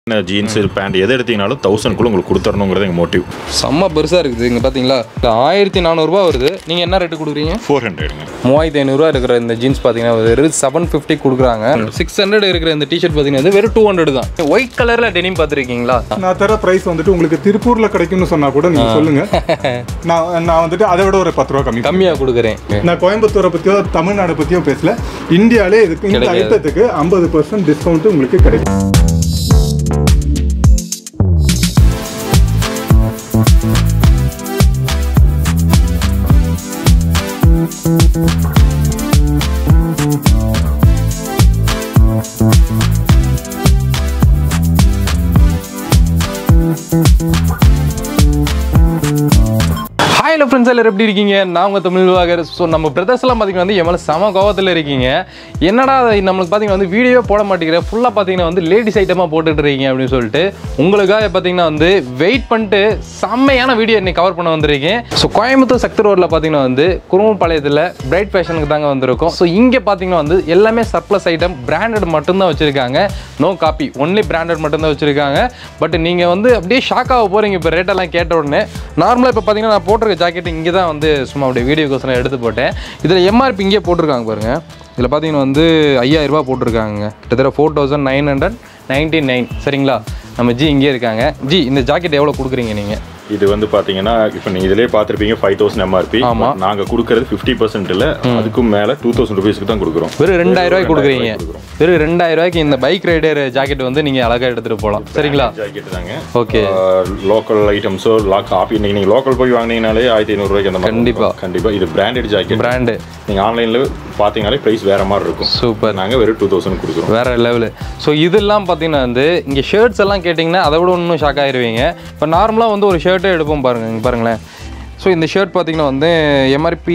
Jeans pant எது எடுத்தீங்கனாலும் தௌசண்ட்குள்ள உங்களுக்கு கொடுத்துடணுங்கிறது எங்கள் மோட்டிவ் செம்ம பெருசாக இருக்குது இங்கே பார்த்தீங்களா இல்லை ஆயிரத்தி நானூறுரூவா வருது நீங்கள் என்ன ரேட்டு கொடுக்குறீங்க ஃபோர் ஹண்ட்ரடுங்க மூவாயிரத்தி ஐநூறுரூவா இருக்கிற இந்த ஜீன்ஸ் பார்த்தீங்கன்னா வெறும் செவன் ஃபிஃப்டி கொடுக்குறாங்க சிக்ஸ் ஹண்ட்ரட் இருக்கிற இந்த டிஷர்ட் பார்த்தீங்கன்னா வந்து வெறும் டூ ஹண்ட்ரட் தான் ஒயிட் கலரில் டெனிம் பார்த்துருக்கீங்களா நான் தர பிரைஸ் வந்துட்டு உங்களுக்கு திருப்பூர்ல கிடைக்கும்னு சொன்னா கூட நீங்க சொல்லுங்க நான் நான் வந்துட்டு அதை விட ஒரு பத்து ரூபா கம்மி கம்மியாக கொடுக்குறேன் நான் கோயம்புத்தூரை பத்தியோ தமிழ்நாடு பத்தியோ பேசல இந்தியாலே இதுக்கு இந்த கிடைக்காது. ஐட்டத்துக்கு ஐம்பது பர்சன்ட் டிஸ்கவுண்ட் உங்களுக்கு கிடைக்கும் ஹாய் ஹலோ ஃப்ரெண்ட்ஸ் எல்லாரும் எப்படி இருக்கீங்க நான் உங்கள் தமிழ் வாகர் ஸோ நம்ம பிரதர்ஸ்லாம் பார்த்தீங்கன்னா வந்து எம்எல்ஏ செம கோவத்தில் இருக்கீங்க என்னடா இது நம்மளுக்கு பார்த்தீங்கன்னா வந்து வீடியோ போட மாட்டேங்கிற ஃபுல்லாக பார்த்தீங்கன்னா வந்து லேடிஸ் ஐட்டமாக போட்டுட்டு இருக்கீங்க அப்படின்னு சொல்லிட்டு உங்களுக்காக பார்த்தீங்கன்னா வந்து வெயிட் பண்ணிட்டு செம்மையான வீடியோ இன்னைக்கு கவர் பண்ண வந்திருக்கேன் ஸோ கோயம்புத்தூர் சக்தி ரோட்டில் பார்த்தீங்கன்னா வந்து குருமபாளையத்தில் பிரைட் ஃபேஷனுக்கு தாங்க வந்திருக்கோம் ஸோ இங்கே பார்த்தீங்கன்னா வந்து எல்லாமே சர்ப்ளஸ் ஐட்டம் பிராண்டட் மட்டும்தான் வச்சுருக்காங்க நோ காப்பி ஒன்லி பிராண்டட் மட்டும்தான் வச்சுருக்காங்க பட் நீங்கள் வந்து அப்படியே ஷாக் ஆக போகிறீங்க இப்போ ரேட்டெல்லாம் கேட்ட உடனே நார்மலாக இப்போ பார்த்தீங்கன்னா நான் போட்டிருக்க ஜாக்கெட் இங்கே தான் வந்து சும்மா அப்படியே வீடியோக்கோசரம் எடுத்து போட்டேன் இதில் எம்ஆர்பி இங்கே போட்டிருக்காங்க பாருங்க இதில் பார்த்தீங்கன்னா வந்து ஐயாயிரம் ரூபாய் போட்டிருக்காங்க கிட்டத்தட்ட four thousand nine hundred ninety nine சரிங்களா நம்ம ஜி இங்கே இருக்காங்க ஜி இந்த ஜாக்கெட் எவ்வளோ கொடுக்குறீங்க நீங்கள் இது வந்து பார்த்தீங்கன்னா இப்போ நீங்கள் இதிலே பார்த்துருப்பீங்க ஃபைவ் தௌசண்ட் எம்ஆர்பி ஆமா. நாங்கள் கொடுக்கறது ஃபிஃப்டி பர்சன்ட் இல்லை அதுக்கும் மேலே டூ தௌசண்ட் ருபீஸ்க்கு தான் கொடுக்குறோம் வெறும் ரெண்டாயிரம் ரூபாய்க்கு கொடுக்குறீங்க கொடுக்குறோம். வெறும் ரெண்டாயிரம் ரூபாய்க்கு இந்த பைக் ரைடர் ஜாக்கெட் வந்து நீங்கள் அழகாக எடுத்துகிட்டு போகலாம் சரிங்களா ஜாக்கெட் தாங்க ஓகே லோக்கல் ஐட்டம்ஸோ லாக் காப்பி இன்னைக்கு நீங்கள் லோக்கல் போய் வாங்கினீங்கனாலே ஆயிரத்தி ஐநூறுரூவாய்க்கு அந்த மாதிரி கண்டிப்பா. இருக்கும். கண்டிப்பா இது பிராண்டட் ஜாக்கெட் பிராண்டு நீங்கள் ஆன்லைனில் பார்த்தீங்கனாலே ப்ரைஸ் வேற மாதிரி இருக்கும் சூப்பர் நாங்கள் வெறும் டூ தௌசண்ட் கொடுக்குறோம் வேற லெவலு ஸோ இதெல்லாம் பார்த்தீங்கன்னா வந்து இங்கே ஷர்ட்ஸ் எல்லாம் கேட்டிங்கன்னா அதை விட இன்னும் ஷாக் ஆயிருவீங்க இப்போ நார்மலாக வந்து ஒரு ஷர்ட்டே எடுப்போம் பாருங்க இங்க பாருங்களேன் ஸோ இந்த ஷர்ட் பார்த்தீங்கன்னா வந்து எம்ஆர்பி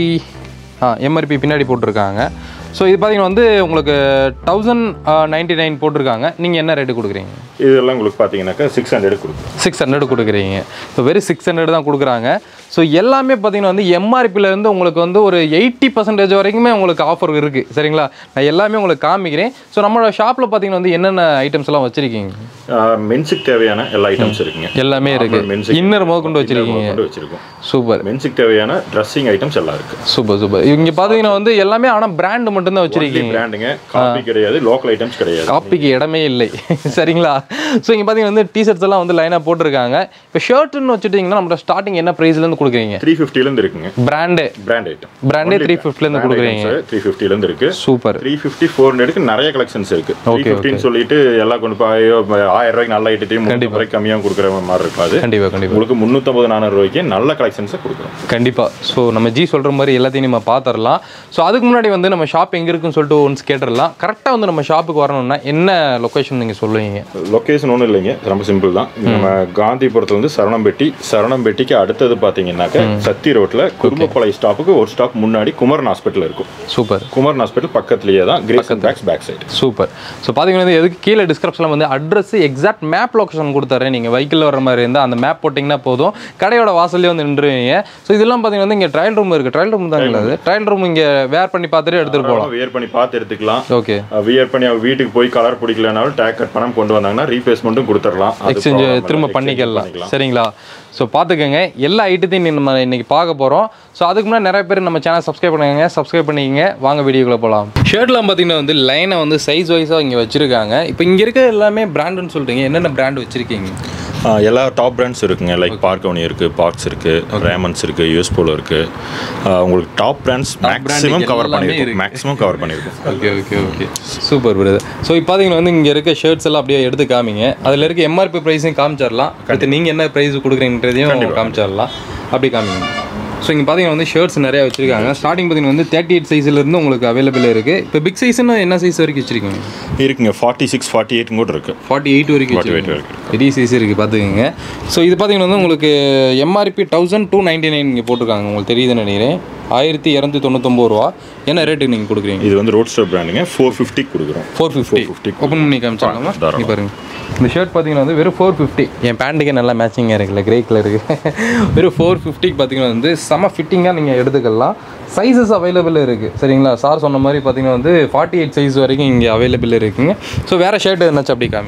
ஆ எம்ஆர்பி பின்னாடி போட்டிருக்காங்க ஸோ இது பார்த்தீங்கன்னா வந்து உங்களுக்கு தௌசண்ட் நைன்டி நைன் போட்டிருக்காங்க நீங்கள் என்ன ரேட்டு கொடுக்குறீங்க இதெல்லாம் உங்களுக்கு பார்த்தீங்கன்னாக்கா சிக்ஸ் ஹண்ட்ரட் கொடுக்குறோம் சிக்ஸ் ஹண்ட்ரட் கொடுக்குறீங்க ஸோ வெறும் சிக்ஸ் ஹண்ட்ரட் தான் கொடுக்குறாங்க ஸோ எல்லாமே பார்த்தீங்கன்னா வந்து MRP-ல இருந்து உங்களுக்கு வந்து ஒரு எயிட்டி பர்சன்டேஜ் வரைக்குமே உங்களுக்கு ஆஃபர் இருக்குது சரிங்களா நான் எல்லாமே உங்களுக்கு காமிக்கிறேன் ஸோ நம்மளோட ஷாப்பில் பார்த்தீங்கன்னா வந்து என்னென்ன ஐட்டம்ஸ் எல்லாம் வச்சுருக்கீங்க மென்ஸுக்கு தேவையான எல்லா ஐட்டம்ஸ் இருக்குங்க எல்லாமே இருக்கு மென்ஸுக்கு இன்னர் முதற்கொண்டு வச்சிருக்கீங்க கொண்டு வச்சிருக்கோம் சூப்பர் மென்ஸுக்கு தேவையான ட்ரெஸ்ஸிங் ஐட்டம்ஸ் எல்லாம் இருக்கு சூப்பர் சூப்பர் இங்க பாத்தீங்கன்னா வந்து எல்லாமே ஆனா பிராண்ட் மட்டும் தான் வச்சிருக்கீங்க பிராண்டுங்க காப்பி கிடையாது லோக்கல் ஐட்டம்ஸ் கிடையாது காப்பிக்கு இடமே இல்லை சரிங்களா ஸோ இங்க பாத்தீங்கன்னா வந்து டிஷர்ட்ஸ் எல்லாம் வந்து லைனா போட்டிருக்காங்க இப்போ ஷர்ட்னு வச்சுட்டீங்கன்னா நம்ம ஸ்டார்டிங் என்ன பிரைஸ்ல இருந்து கொடுக்குறீங்க த்ரீ ஃபிஃப்டிலேருந்து இருக்குங்க பிராண்டு பிராண்ட் ஐட்டம் பிராண்டே த்ரீ ஃபிஃப்டிலேருந்து கொடுக்குறீங்க த்ரீ ஃபிஃப்டிலேருந்து இருக்கு சூப்பர் த்ரீ ஃபிஃப்டி ஃபோர் ஹண்ட்ரடுக்கு நிறைய கலெக்ஷன்ஸ் இருக்கு த்ரீ ஃபிஃப்டின்னு சொல்லிட்டு எல்லாம் கொண்டு போய் ஐயோ, ஆயிரம் ரூபாய்க்கு நல்ல ஐட்டத்தையும் முந்நூறு ரூபாய்க்கு கம்மியாக கொடுக்குற மாதிரி இருக்காது கண்டிப்பா கண்டிப்பா உங்களுக்கு முந்நூற்றம்பது நானூறு ரூபாய்க்கு நல்ல கலெக்ஷன்ஸை கொடுக்குறோம் கண்டிப்பா ஸோ நம்ம ஜி சொல்ற மாதிரி எல்லாத்தையும் நம்ம பார்த்துடலாம் ஸோ அதுக்கு முன்னாடி வந்து நம்ம ஷாப் எங்க இருக்குன்னு சொல்லிட்டு ஒன்ஸ் கேட்டுடலாம் கரெக்டாக வந்து நம்ம ஷாப்புக்கு வரணும்னா என்ன லொக்கேஷன் நீங்க சொல்லுவீங்க லொக்கேஷன் ஒன்றும் இல்லைங்க ரொம்ப சிம்பிள் தான் இது நம்ம காந்திபுரத்துல வந்து சரணம்பெட்டி சரணம்பெட்டிக்கு அடுத்தது பார்த்தீங்கன்னாக்க சத்தி ரோட்ல குடும்பப்பாளைய ஸ்டாப்புக்கு ஒரு ஸ்டாப் முன்னாடி குமரன் ஹாஸ்பிட்டல் இருக்கும் சூப்பர் குமரன் ஹாஸ்பிட்டல் பக்கத்துலேயே தான் grace and bags back side super so பார்த்தீங்கன்னா வந்து எதுக்கு கீழே டிஸ்கிரிப்ஷனில் வந்து அட்ரஸ் எக்ஸாக்ட் மேப் லொகேஷன் கொடுத்தாரு நீங்கள் வெஹிக்கிள் வர மாதிரி இருந்தால் அந்த மேப் போட்டிங்கன்னா போதும் கடையோட வாசல்லே வந்து நின்றுவீங்க ஸோ இதெல்லாம் பார்த்தீங்கன்னா வந்து இங்கே ட்ரையல் ரூம் இருக்குது ட்ரையல் ரூம் தாங்க அது ட்ரையல் ரூம் இங்கே வேர் பண்ணி பார்த்துட்டு எடுத்துகிட்டு போகலாம் வியர் பண்ணி பார்த்து எடுத்துக்கலாம் ஓகே வியர் பண்ணி அவங்க வீட்டுக்கு போய் கலர் பிடிக்கலனாலும் டேக் கட் பண்ணாம கொண்டு வந்தாங்கன்னா ரீப்ளேஸ்மெண்ட்டும் கொடுத்துடலாம் அது எக்ஸ்சேஞ்ச் problem இல்ல. திரும்ப Exchange பண்ணிக்கலாம் சரிங்களா ஸோ பார்த்துக்கோங்க எல்லா ஐட்டத்தையும் நம்ம இன்னைக்கு பார்க்க போகிறோம் ஸோ அதுக்கு முன்னாடி நிறைய பேர் நம்ம சேனல் சப்ஸ்கிரைப் பண்ணுங்க சப்ஸ்கிரைப் பண்ணிக்கங்க வாங்க வீடியோக்குள்ளே போகலாம் ஷர்ட்லாம் பார்த்தீங்கன்னா வந்து லைனை வந்து சைஸ் வைஸாக இங்கே வச்சுருக்காங்க இப்போ இங்கே இருக்க எல்லாமே பிராண்டுன்னு சொல்கிறீங்க என்னென்ன பிராண்ட் வச்சுருக்கீங்க ஆ, எல்லா டாப் பிராண்ட்ஸ் இருக்குங்க லைக் பார்க்கவுனி இருக்கு பார்க்ஸ் இருக்கு ரேமன்ஸ் இருக்கு யூஎஸ் போலோ இருக்கு ஆ, உங்களுக்கு டாப் பிராண்ட்ஸ் மேக்ஸிமம் கவர் எல்லாமே பண்ணிருக்கோம் இருக்கு. மேக்ஸிமம் கவர் பண்ணிருக்கோம் okay okay okay super brother so இப்போ பார்த்தீங்கன்னா வந்து இங்கே இருக்க ஷர்ட்ஸ் எல்லாம் அப்படியே எடுத்து காமிங்க அதில் இருக்க எம்ஆர்பி ப்ரைஸையும் காமிச்சிடலாம் அடுத்து நீங்கள் என்ன ப்ரைஸ் கொடுக்குறீங்கன்றதையும் காமிச்சிடலாம் அப்படி காமிங்க ஸோ இங்கே பார்த்தீங்கன்னா வந்து ஷர்ட்ஸ் நிறையா வச்சிருக்காங்க ஸ்டார்டிங் பார்த்தீங்கன்னா வந்து தேர்ட்டி எயிட் சைஸ்லேருந்து உங்களுக்கு அவைலபிள் இருக்குது இப்போ பிக் சைஸ்னு என்ன சைஸ் வரைக்கும் வச்சிருக்கீங்க இருக்குங்க ஃபார்ட்டி சிக்ஸ் ஃபார்ட்டி எயிட் கூட இருக்கு ஃபார்ட்டி எயிட் வரைக்கும் 48 வச்சிருக்கீங்க வரைக்கும் பெரிய சைஸ் இருக்குது பார்த்துக்கோங்க ஸோ இது பார்த்தீங்கன்னா வந்து உங்களுக்கு MRP thousand two ninety nine இங்கே போட்டிருக்காங்க உங்களுக்கு தெரியுதுன்னு நினைக்கிறேன் ஆயிரத்தி இரநூத்தி தொண்ணூத்தொம்பது ரூபா என்ன ரேட்டுக்கு நீங்கள் கொடுக்குறீங்க இது வந்து ரோட் ஸ்டர் பிராண்டுங்க ஃபோர் ஃபிஃப்டி கொடுக்குறோம் ஃபோர் ஃபிஃப்டி 450. ஓப்பன் பண்ணி காமிச்சாங்கம்மா தாராளமா. இங்க பாருங்க இந்த ஷர்ட் பார்த்தீங்கன்னா வந்து வெறும் ஃபோர் ஃபிஃப்டி என் பேண்ட்டுக்கே நல்லா மேட்சிங்காக இருக்குல்ல கிரே கலருக்கு வெறும் ஃபோர் ஃபிஃப்டிக்கு பார்த்தீங்கன்னா வந்து செம ஃபிட்டிங்காக நீங்கள் எடுத்துக்கலாம் சைஸஸ் அவைலபிள் இருக்குது சரிங்களா சார் சொன்ன மாதிரி பார்த்தீங்கன்னா வந்து ஃபார்ட்டி எயிட் சைஸ் வரைக்கும் இங்கே அவைலபிள் இருக்குங்க ஸோ வேறு ஷர்ட் என்னாச்சு அப்படி காமி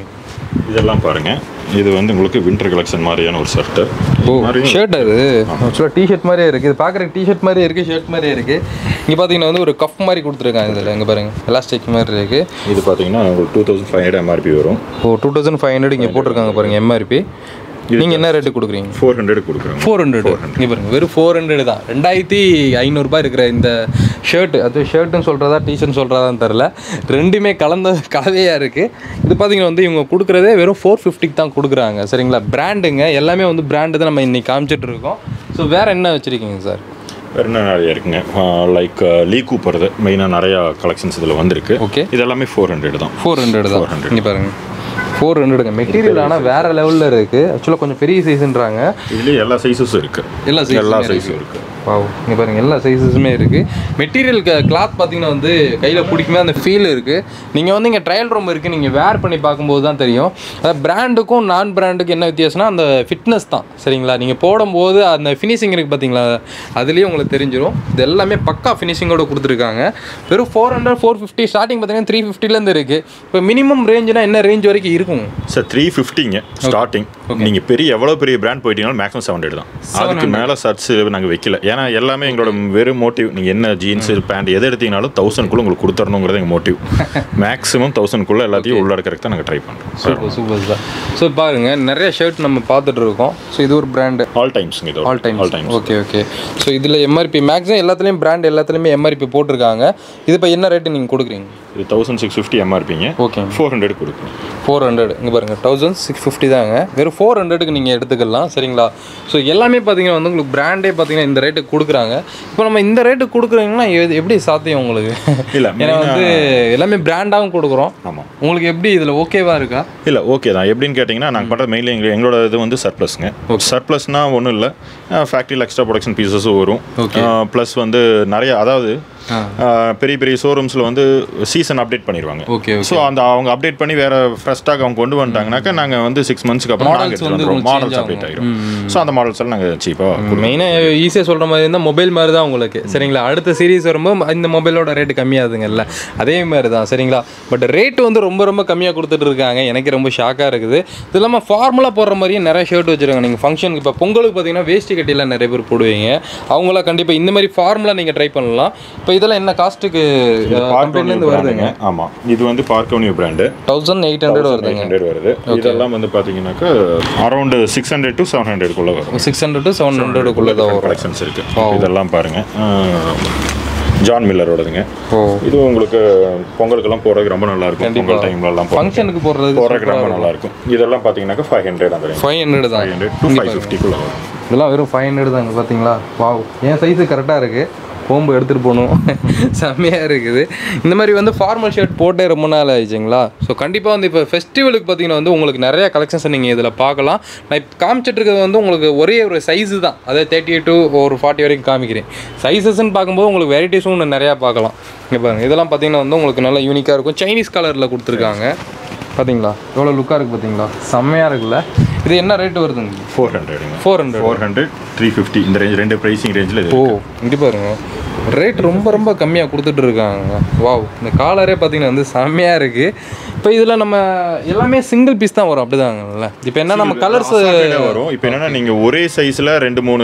இதெல்லாம் பாருங்க இது வந்து உங்களுக்கு வின்டர் கலெக்ஷன் மாதிரியான ஒரு ஷர்ட்டு ஓ ஷர்ட் அது ஆக்சுவலாக டிஷர்ட் மாதிரியே இருக்குது இது பார்க்குற டிஷர்ட் மாதிரியே இருக்குது ஷர்ட் மாதிரியே இருக்குது இங்கே பார்த்தீங்கன்னா வந்து ஒரு கஃப் மாதிரி கொடுத்துருக்காங்க இதில் இங்கே பாருங்க எலாஸ்டிக் மாதிரி இருக்குது இது பார்த்தீங்கன்னா உங்களுக்கு two thousand five hundred MRP வரும் ஓ டூ தௌசண்ட் ஃபைவ் ஹண்ட்ரட் இங்கே போட்டிருக்காங்க பாருங்க எம்ஆர்பி நீங்கள் என்ன ரேட்டு கொடுக்குறீங்க ஃபோர் ஹண்ட்ரட் கொடுக்குறோம் ஃபோர் ஹண்ட்ரட் இங்கே பாருங்க வெறும் ஃபோர் ஹண்ட்ரட் தான் ரெண்டாயிரத்தி ஐநூறுரூபா இருக்கிற இந்த ஷர்ட்டு அது ஷர்ட்டுன்னு சொல்கிறதா டிஷர்ட் சொல்கிறதான்னு தெரில ரெண்டுமே கலந்த கலவையாக இருக்குது இது பார்த்தீங்கன்னா வந்து இவங்க கொடுக்குறதே வெறும் ஃபோர் ஃபிஃப்டிக்கு தான் கொடுக்குறாங்க சரிங்களா பிராண்டுங்க எல்லாமே வந்து பிராண்டு தான் நம்ம இன்னைக்கு காமிச்சிட்டு இருக்கோம் ஸோ வேறு என்ன வச்சுருக்கீங்க சார் வேறு என்ன நிறைய இருக்குங்க லைக் லீ கூப்பர் மெயினாக நிறையா கலெக்ஷன்ஸ் இதில் வந்திருக்கு Okay. இது எல்லாமே ஃபோர் ஹண்ட்ரட் தான் ஃபோர் ஹண்ட்ரட் தான் இங்கே பாருங்க ஃபோர் ஹண்ட்ரடுங்க மெட்டீரியல் ஆனால் வேறு லெவலில் இருக்குது ஆக்சுவலாக கொஞ்சம் பெரிய சைஸ்ன்றாங்க இதுலேயே எல்லா சைஸஸும் இருக்கு எல்லா size எல்லா உமே சைஸும் இருக்கு வாவ் இங்கே பாருங்க எல்லா சைஸஸுமே இருக்குது மெட்டீரியல் கிளாத் பார்த்தீங்கன்னா வந்து கையில் பிடிக்குமே அந்த ஃபீல் இருக்குது நீங்கள் வந்து இங்கே ட்ரையல் ரூம் இருக்குது நீங்கள் வேர் பண்ணி பார்க்கும்போது தான் தெரியும் அதாவது பிராண்டுக்கும் நான் பிராண்டுக்கும் என்ன வித்தியாசம்னா அந்த ஃபிட்னஸ் தான் சரிங்களா நீங்கள் போடும்போது அந்த ஃபினிஷிங் இருக்குது பார்த்தீங்களா அதுலேயே உங்களுக்கு தெரிஞ்சிடும் இது எல்லாமே பக்கா ஃபினிஷிங்கோட கொடுத்துருக்காங்க வெறும் four hundred four fifty starting பார்த்தீங்கன்னா த்ரீ ஃபிஃப்டிலேருந்து இருக்குது இப்போ மினிமம் ரேஞ்சுனா என்ன ரேஞ்ச் வரைக்கும் இருக்கும் சார் த்ரீ ஃபிஃப்டிங்க ஸ்டார்டிங் நீங்கள் பெரிய எவ்வளோ பெரிய பிராண்ட் போயிட்டீங்கன்னா மேக்ஸிமம் செவன் ஹண்ட்ரட் தான் அதுக்கு மேலே சர்ட்ஸ் நாங்கள் வைக்கல ஏன்னா எல்லாமே எங்களோட வெறும் மோட்டிவ் நீங்கள் என்ன ஜீன்ஸ் பேண்ட் எது எடுத்தீங்கனாலும் தௌசண்ட்குள்ளே உங்களுக்கு கொடுத்துடணுங்கிறது எங்கள் மோட்டிவ் மேக்ஸிமம் தௌசண்ட்குள்ளே எல்லாத்தையும் உள்ளடக்கிறதுக்கு தான் நாங்கள் ட்ரை பண்ணுறோம் சூப்பர் சூப்பர் சார் ஸோ பாருங்க நிறைய ஷர்ட் நம்ம பார்த்துட்டு இருக்கோம் ஸோ இது ஒரு பிராண்டு ஆல் டைம்ஸுங்க இது all time all times okay okay so இதில் எம்ஆர்பி மேக்ஸிமம் எல்லாத்துலேயும் பிராண்ட் எல்லாத்துலேயுமே எம்ஆர்பி போட்டிருக்காங்க இது இப்போ என்ன ரேட்டு நீங்கள் கொடுக்குறீங்க இது தௌசண்ட் சிக்ஸ் ஃபிஃப்டி எம்ஆர்பிங்க ஓகே ஃபோர் ஹண்ட்ரட் கொடுக்கும் ஃபோர் ஹண்ட்ரட் இங்கே பாருங்கள் தௌசண்ட் சிக்ஸ் ஃபிஃப்டி தாங்க வெறும் ஃபோர் ஹண்ட்ரடுக்கு நீங்கள் எடுத்துக்கலாம் சரிங்களா ஸோ எல்லாமே பார்த்தீங்கன்னா வந்து உங்களுக்கு பிராண்டே பார்த்தீங்கன்னா இந்த ரேட்டுக்கு கொடுக்குறாங்க இப்போ நம்ம இந்த ரேட்டுக்கு கொடுக்குறீங்கன்னா எது- எப்படி சாத்தியம் உங்களுக்கு இல்ல, ஏன்னா வந்து எல்லாமே பிராண்டாகவும் கொடுக்குறோம் ஆமாம் உங்களுக்கு எப்படி இதில் ஓகேவா இருக்கா இல்லை ஓகே தான் எப்படின்னு கேட்டிங்கன்னா நாங்கள் பண்ணுறது மெயின்லி எங்க எங்களோட இது வந்து சர்ப்ளஸ்ங்க சர்ப்ளஸ்னால் ஒன்றும் இல்லை ஃபேக்ட்ரியில் எக்ஸ்ட்ரா ப்ரொடக்ஷன் பீசஸும் வரும் ப்ளஸ் வந்து நிறைய அதாவது ஆஹ், பெரிய பெரிய ஷோரூம்ஸில் வந்து சீசன் அப்டேட் பண்ணிடுவாங்க ஓகே ஸோ அந்த அவங்க அப்டேட் பண்ணி வேற ஃப்ரெஷ் ஸ்டாக் அவங்க கொண்டு வந்துட்டாங்கனாக்கா நாங்கள் வந்து சிக்ஸ் மந்த்ஸ்க்கு அப்புறம் நாங்கள் Models எடுத்து வந்து வந்துடுவோம் உங்களுக்கு மாடல்ஸ் change அப்டேட் ஆகிரும் ஸோ அந்த மாடல்ஸ் எல்லாம் நாங்கள் சீப்பாக மெயினாக ஈஸியாக சொல்கிற மாதிரி இருந்தால் மொபைல் மாதிரி தான் உங்களுக்கு சரிங்களா அடுத்த சீரிஸ் வரும்போது இந்த மொபைலோட ரேட்டு கம்மியாகுதுங்கல்ல அதே மாதிரி தான் சரிங்களா பட் ரேட்டு வந்து ரொம்ப ரொம்ப கம்மியாக கொடுத்துட்டு இருக்காங்க எனக்கு ரொம்ப ஷாக்காக இருக்குது இது இல்லாமல் ஃபார்முலா போடுற மாதிரியே நிறைய ஷர்ட் வச்சுருக்காங்க நீங்கள் ஃபங்க்ஷனுக்கு இப்போ பொங்கலுக்கு பார்த்தீங்கன்னா வேஷ்டி கட்டிலாம் நிறைய பேர் போடுவீங்க அவங்களாம் கண்டிப்பாக இந்த மாதிரி ஃபார்முலா நீங்கள் ட்ரை பண்ணலாம் இப்போ இதெல்லாம் என்ன காஸ்ட்டுக்கு கம்பெனிலேருந்து வருதுங்க ஆமாம் இது வந்து பார்க்கோனியோ பிராண்டு தௌசண்ட் எயிட் ஹண்ட்ரட் வருதுங்க ஹண்ட்ரட் வருது இதெல்லாம் வந்து பார்த்தீங்கன்னாக்கா around six hundred to seven ஹண்ட்ரட்குள்ளே வரும் சிக்ஸ் ஹண்ட்ரட் டு செவன் ஹண்ட்ரடுக்குள்ளே தான் வரும் கலெக்ஷன்ஸ் இருக்கு இதெல்லாம் பாருங்க அஹ், ஜான் மில்லரோடதுங்க ஓ இது உங்களுக்கு பொங்கலுக்கெல்லாம் போறதுக்கு ரொம்ப நல்லா இருக்கும் பொங்கல் டைம்ல எல்லாம் போறதுக்கு ஃபங்க்ஷனுக்கு போடுறதுக்கு போறதுக்கு ரொம்ப நல்லா இருக்கும் இதெல்லாம் பாத்தீங்கன்னாக்கா ஃபைவ் ஹண்ட்ரட் அந்த ஃபைவ் ஹண்ட்ரட் தான் ஃபைவ் ஹண்ட்ரட் டு ஃபைவ் ஃபிஃப்டிக்குள்ள வரும் இதெல்லாம் வெறும் ஃபைவ் ஹண்ட்ரட் தாங்க பார்த்தீங்களா வாவ் என் சைஸு கரெக்டாக இருக்குது கோம்பு எடுத்துகிட்டு போகணும் செம்மையாக இருக்குது இந்த மாதிரி வந்து ஃபார்மல் ஷர்ட் போட்டே ரொம்ப நாள் ஆயிடுச்சுங்களா ஸோ கண்டிப்பாக வந்து இப்போ ஃபெஸ்டிவலுக்கு பார்த்தீங்கன்னா வந்து உங்களுக்கு நிறைய கலெக்ஷன்ஸ் நீங்கள் இதில் பார்க்கலாம் நான் இப்போ காமிச்சிட்டு இருக்கிறது வந்து உங்களுக்கு ஒரே ஒரு சைஸு தான் அதாவது தேர்ட்டி டு ஒரு ஃபார்ட்டி வரைக்கும் காமிக்கிறேன் சைஸஸ்ன்னு பார்க்கும்போது உங்களுக்கு வெரைட்டிஸும் இன்னும் நிறையா பார்க்கலாம் இங்கே பாருங்க இதெல்லாம் பார்த்தீங்கன்னா வந்து உங்களுக்கு நல்லா யூனிக்காக இருக்கும் சைனீஸ் கலரில் கொடுத்துருக்காங்க பார்த்தீங்களா எவ்வளோ லுக்காக இருக்குது பார்த்தீங்களா செம்மையாக இருக்குல்ல இது என்ன ரேட்டு வருதுங்க ஃபோர் ஹண்ட்ரடுங்க four hundred four hundred three fifty இந்த ரேஞ்ச் ரெண்டு ப்ரைசிங் ரேஞ்சில் இது ஓ இங்கே பாருங்க ரேட் ரொம்ப ரொம்ப கம்மியாக கொடுத்துட்டு இருக்காங்க வாவ் இந்த காலரே பார்த்தீங்கன்னா வந்து செம்மையாக இருக்குது இப்போ இதில் நம்ம எல்லாமே சிங்கிள் பீஸ் தான் வரும் அப்படிதாங்கல்ல இப்போ என்ன நம்ம கலர்ஸ் Assorted-ஆ வரும் இப்போ என்னன்னா நீங்க ஒரே சைஸ்ல ரெண்டு மூணு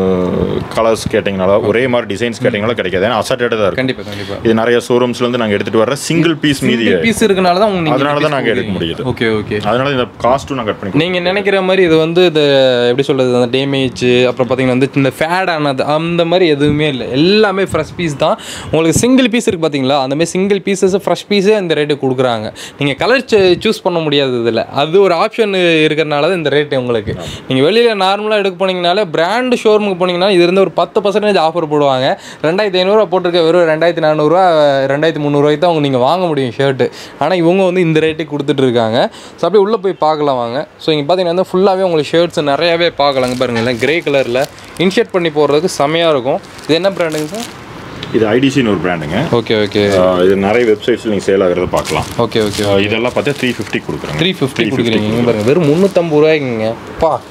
கலர்ஸ் கேட்டிங்கனால ஒரே மாதிரி டிசைன்ஸ் கேட்டிங்கனால கிடைக்காது ஏன்னா அசார்டடாக தான் இருக்கும் கண்டிப்பாக கண்டிப்பாக இது நிறைய ஷோரூம்ஸ்ல இருந்து நாங்க எடுத்துட்டு வர்ற சிங்கிள் பீஸ் மீதி சிங்கிள் பீஸ் இருக்கனால தான் உங்களுக்கு அதனால தான் நாங்க எடுக்க முடியுது ஓகே ஓகே அதனால இந்த காஸ்ட்டும் நாங்க கட் பண்ணி நீங்கள் நினைக்கிற மாதிரி இது வந்து இந்த எப்படி சொல்கிறது அந்த டேமேஜ் அப்புறம் பார்த்தீங்கன்னா வந்து இந்த ஃபேட் ஆனது அந்த மாதிரி எதுவுமே இல்லை எல்லாமே ஃப்ரெஷ் பீஸ் தான் உங்களுக்கு சிங்கிள் பீஸ் இருக்குது பார்த்தீங்களா அந்த மாதிரி சிங்கிள் பீசஸ் ஃப்ரெஷ் பீஸே இந்த ரேட்டு கொடுக்குறாங்க நீங்கள் கலர் சூஸ் பண்ண முடியாது இதில் அது ஒரு ஆப்ஷன் இருக்கிறனால தான் இந்த ரேட்டு உங்களுக்கு நீங்கள் வெளியில் நார்மலாக எடுக்க போனீங்கனாலே பிராண்ட் ஷோரூமுக்கு போனீங்கன்னா இது இருந்து ஒரு பத்து பர்சன்டேஜ் ஆஃபர் போடுவாங்க ரெண்டாயிரத்தி ஐநூறுரூவா போட்டிருக்க வெறும் ரெண்டாயிரத்தி நானூறுரூவா ரெண்டாயிரத்தி முந்நூறுவாய்க்கு தான் அவங்க நீங்கள் வாங்க முடியும் ஷர்ட்டு ஆனால் இவங்க வந்து இந்த ரேட்டுக்கு கொடுத்துட்டு இருக்காங்க ஸோ அப்படியே உள்ளே போய் பார்க்கலாம் வாங்க ஸோ இங்கே பார்த்தீங்கன்னா வந்து ஃபுல்லாகவே உங்களுக்கு ஷர்ட்ஸ் நிறையாவே பார்க்கலாங்க பாருங்க எல்லாம் கிரே கலரில் இன்ஷர்ட் பண்ணி போடுறதுக்கு செமையாக இருக்கும் இது என்ன பிராண்டுங்க சார் இது ஐடிசின்னு ஒரு பிராண்டுங்க ஓகே ஓகே இது நிறைய வெப்சைட்ஸ்ல நீங்க சேல் ஆகிறத பார்க்கலாம் ஓகே ஓகே ஆஹ் இதெல்லாம் பார்த்தா த்ரீ ஃபிஃப்டி கொடுக்குறாங்க த்ரீ ஃபிஃப்டி கொடுக்குறீங்க இங்க பாருங்க வெறும் முந்நூற்றம்பது ரூபாய்க்குங்க பா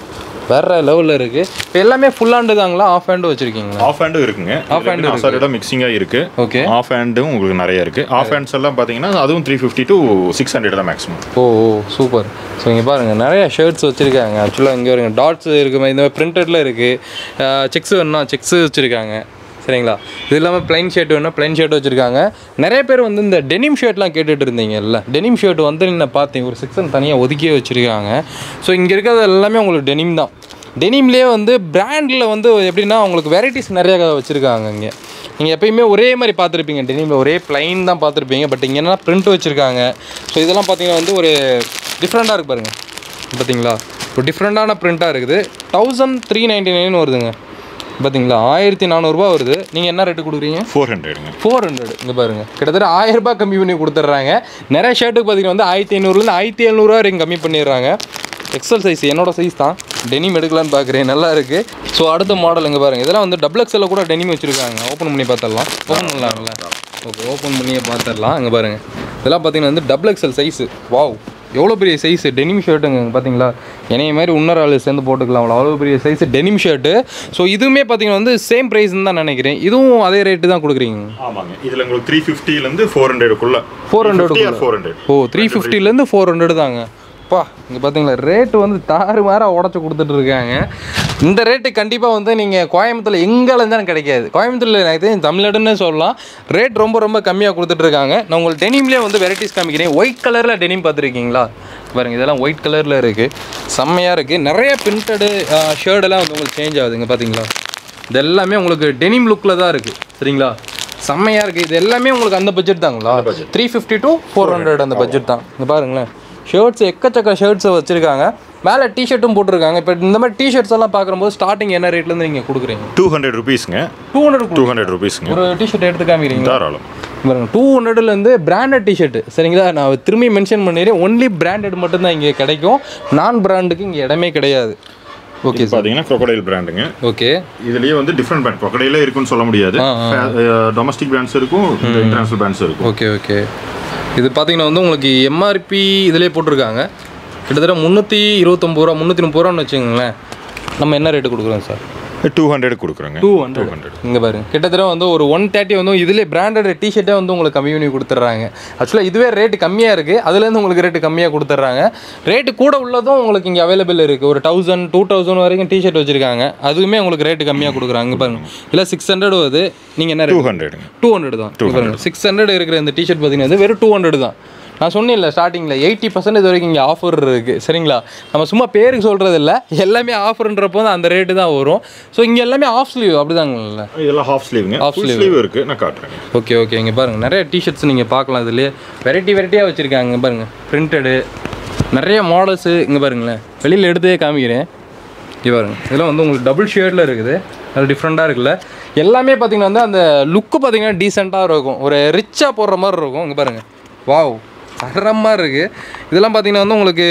வேற லெவலில் இருக்குது இப்போ எல்லாமே ஃபுல் ஹேண்டு தாங்களா ஆஃப் ஹேண்டு வச்சுருக்கீங்களா ஆஃப் ஹேண்டும் இருக்குங்க ஆஃப் ஹேண்டு அசாரியோட மிக்சிங்காக இருக்கு ஓகே ஆஃப் ஹேண்டும் உங்களுக்கு நிறைய இருக்கு ஆஃப் ஹேண்ட்ஸ் எல்லாம் பார்த்தீங்கன்னா அதுவும் three fifty to six hundred தான் மேக்ஸிமம் ஓ ஓ சூப்பர் ஸோ இங்கே பாருங்கள் நிறைய ஷர்ட்ஸ் வச்சுருக்காங்க ஆக்சுவலாக இங்கே வருங்க டாட்ஸ் இருக்கு இந்த மாதிரி பிரிண்டடில் இருக்குது செக்ஸ் வேணும்னா செக்ஸ் வச்சுருக்காங்க சரிங்களா இது இல்லாமல் ப்ளைன் ஷர்ட் வேணும் ப்ளைன் ஷர்ட் வச்சுருக்காங்க நிறைய பேர் வந்து இந்த டெனிம் ஷர்ட்லாம் கேட்டுட்டு இருந்தீங்கல்ல டெனிம் ஷர்ட் வந்து நான் பார்த்தேன் ஒரு செக்ஷன் தனியாக ஒதுக்கியே வச்சுருக்காங்க ஸோ இங்கே இருக்கிறது எல்லாமே உங்களுக்கு டெனிம் தான் டெனிம்லேயே வந்து பிராண்டில் வந்து எப்படின்னா உங்களுக்கு வெரைட்டிஸ் நிறையா வச்சுருக்காங்க இங்கே நீங்கள் எப்பயுமே ஒரே மாதிரி பார்த்துருப்பீங்க டெனிமில் ஒரே ப்ளைன் தான் பார்த்துருப்பீங்க பட் இங்கே என்ன பிரிண்ட் வச்சுருக்காங்க ஸோ இதெல்லாம் பார்த்தீங்கன்னா வந்து ஒரு டிஃப்ரெண்ட்டாக இருக்கு பாருங்கள் பார்த்தீங்களா ஒரு டிஃப்ரெண்ட்டான பிரிண்ட்டாக இருக்குது தௌசண்ட் த்ரீ நைன்டி நைன் வருதுங்க பார்த்தீங்களா ஆயிரத்தி நானூறுரூபா வருது நீங்கள் என்ன ரேட்டு கொடுக்குறீங்க ஃபோர் ஹண்ட்ரடுங்க ஃபோர் ஹண்ட்ரட் இங்கே பாருங்க கிட்டத்தட்ட ஆயிரம் ரூபாய் கம்மி பண்ணி கொடுத்துட்றாங்க நிறைய ஷர்ட்டுக்கு பார்த்தீங்கன்னா வந்து ஆயிரத்தி ஐநூறுலேருந்து ஆயிரத்தி எழுநூறுவா வரைக்கும் கம்மி பண்ணிடுறாங்க எக்ஸல் சைஸ் என்னோட சைஸ் தான் டெனிம் எடுக்கலான்னு பார்க்குறேன் நல்லா இருக்குது ஸோ அடுத்த மாடல் இங்கே பாருங்கள் இதெல்லாம் வந்து டபுள் எக்ஸலில் கூட டெனிம் வச்சுருக்காங்க ஓப்பன் பண்ணி பார்த்துடலாம் ஓப்பன் பண்ணலாம்ல ஓகே ஓப்பன் பண்ணியே பார்த்துடலாம் இங்கே பாருங்கள் இதெல்லாம் பார்த்தீங்கன்னா வந்து டபுள் எக்ஸல் சைஸு வாவ் எவ்வளோ பெரிய சைஸ் டெனிம் ஷர்ட்டுங்க பார்த்தீங்களா என்னைய மாதிரி இன்னொரு ஆள் சேர்ந்து போட்டுக்கலாம் அவ்வளோ பெரிய சைஸ் டெனிம் ஷர்ட்டு ஸோ இதுவுமே பார்த்தீங்கன்னா வந்து சேம் ப்ரைஸ்ன்னு தான் நினைக்கிறேன் இதுவும் அதே ரேட்டு தான் கொடுக்குறீங்க ஆமாங்க இதில் உங்களுக்கு த்ரீ ஃபிஃப்டிலேருந்து ஃபோர் ஹண்ட்ரடுக்குள்ள 400 ஆர் ஃபோர் ஹண்ட்ரட் ஓ த்ரீ ஃபிஃப்டிலேருந்து ஃபோர் ஹண்ட்ரட் தாங்க பா இங்கே பார்த்தீங்களா ரேட்டு வந்து தாறு மாறாக உடச்சி கொடுத்துட்டு இருக்காங்க இந்த ரேட்டு கண்டிப்பாக வந்து நீங்கள் கோயம்புத்தூரில் எங்கே இருந்தாலும் கிடைக்காது கோயம்புத்தூரில் எனக்கு தெரிஞ்சு தமிழ்நாடுன்னு சொல்லலாம் ரேட் ரொம்ப ரொம்ப கம்மியாக கொடுத்துட்ருக்காங்க நான் உங்களுக்கு டெனிம்லேயே வந்து வெரைட்டிஸ் காமிக்கிறேன் ஒயிட் கலரில் டெனிம் பார்த்துருக்கீங்களா பாருங்க இதெல்லாம் ஒயிட் கலரில் இருக்குது செம்மையாக இருக்குது நிறைய பிரிண்டடு ஷர்டெல்லாம் வந்து உங்களுக்கு சேஞ்ச் ஆகுதுங்க பார்த்தீங்களா இது எல்லாமே உங்களுக்கு டெனிம் லுக்கில் தான் இருக்குது சரிங்களா செம்மையாக இருக்குது இது எல்லாமே உங்களுக்கு அந்த பட்ஜெட் தாங்களா three fifty to four hundred அந்த பட்ஜெட் தான் இங்கே பாருங்களேன் ஷர்ட்ஸ் எக்கச்சக்க ஷர்ட்ஸை வச்சுருக்காங்க மேலே டிஷர்ட்டும் போட்டிருக்காங்க இப்போ இந்த மாதிரி டிஷர்ட்ஸ் எல்லாம் பார்க்கும்போது ஸ்டார்டிங் என்ன ரேட்லேருந்து நீங்கள் கொடுக்குறீங்க டூ ஹண்ட்ரட் ருபீஸ்ங்க டூ ஹண்ட்ரட் டூ ஹண்ட்ரட் ருபீஸ்ங்க ஒரு டிஷர்ட் எடுத்து காமிக்கிறீங்களா தாராளம் பாருங்க டூ ஹண்ட்ரட்லேருந்து பிராண்டட் டிஷர்ட் சரிங்களா நான் திரும்பி மென்ஷன் பண்ணிடுறேன் ஒன்லி பிராண்டட் மட்டும்தான் இங்கே கிடைக்கும் நான் பிராண்டுக்கு இங்கே இடமே கிடையாது ஓகே சார் பார்த்தீங்கன்னா crocodile பிராண்டுங்க ஓகே இதுலயே வந்து டிஃப்ரெண்ட் பிராண்ட் crocodile இருக்குன்னு சொல்ல முடியாது டொமஸ்டிக் பிராண்ட்ஸ் இருக்கும் இன்டர்நேஷனல் பிராண்ட்ஸ் இருக்கும் ஓகே ஓகே இது பார்த்தீங்கன்னா வந்து உங்களுக்கு எம்ஆர்பி இதிலே போட்டிருக்காங்க கிட்டத்தட்ட முந்நூற்றி இருபத்தொம்பது ரூபா முந்நூற்றி முப்பது ரூபான்னு வச்சுக்கோங்களேன் நம்ம என்ன ரேட்டு கொடுக்குறோம் சார் டூ ஹண்ட்ரட் கொடுக்குறோங்க டூ ஹண்ட்ரட் இங்கே பாருங்க கிட்டத்தட்ட வந்து ஒரு ஒன் தேர்ட்டி வந்து இதிலே பிராண்டட் டிஷர்ட்டே வந்து உங்களுக்கு கம்மி பண்ணி கொடுத்துட்றாங்க ஆக்சுவலாக இதுவே ரேட்டு கம்மியாக இருக்குது அதுலேருந்து உங்களுக்கு ரேட்டு கம்மியாக கொடுத்துட்றாங்க ரேட்டு கூட உள்ளதும் உங்களுக்கு இங்கே அவைலபிள் இருக்குது ஒரு தௌசண்ட் டூ தௌசண்ட் வரைக்கும் டிஷர்ட் வச்சுருக்காங்க அதுவுமே உங்களுக்கு ரேட்டு கம்மியாக கொடுக்குறாங்க இங்க பாருங்க இல்லை சிக்ஸ் ஹண்ட்ரட் வருது நீங்கள் என்ன டூ ரேட் ஹண்ட்ரடுங்க டூ ஹண்ட்ரட் தான் இங்க பாருங்க சிக்ஸ் ஹண்ட்ரட் இருக்கிற இந்த டிஷர்ட் பார்த்தீங்கன்னா வந்து வெறும் டூ ஹண்ட்ரட் தான் நான் சொன்னேன்ல ஸ்டார்டிங்கில் எயிட்டி பர்சன்டேஜ் வரைக்கும் இங்கே ஆஃபர் இருக்குது சரிங்களா நம்ம சும்மா பேருக்கு சொல்கிறது இல்லை எல்லாமே ஆஃபர்ன்றப்போ தான் அந்த ரேட்டு தான் வரும் ஸோ இங்கே எல்லாமே ஆஃப் ஸ்லீவ் அப்படிதாங்கல்ல இதெல்லாம் ஹாஃப் ஸ்லீவுங்க Half ஃபுல் sleeve. ஸ்லீவ் இருக்கு நான் காட்டுறேன் ஓகே ஓகே இங்கே பாருங்கள் நிறைய டிஷர்ட்ஸ் நீங்கள் பார்க்கலாம் இதுலேயே வெரைட்டி வெரைட்டியாக வச்சுருக்காங்க இங்க பாருங்க பிரிண்டடு நிறைய மாடல்ஸு இங்கே பாருங்களேன் வெளியில் எடுத்தே காமிக்கிறேன் இங்கே பாருங்க இதெல்லாம் வந்து உங்களுக்கு டபுள் ஷேர்டில் இருக்குது அது டிஃப்ரெண்ட்டாக இருக்குல்ல எல்லாமே பார்த்தீங்கன்னா வந்து அந்த லுக்கு பார்த்தீங்கன்னா டீசெண்டாக இருக்கும் ஒரு ரிச்சாக போடுற மாதிரி இருக்கும் இங்கே பாருங்கள் வாவ் தர மாதிரி இருக்குது இதெல்லாம் பார்த்தீங்கன்னா வந்து உங்களுக்கு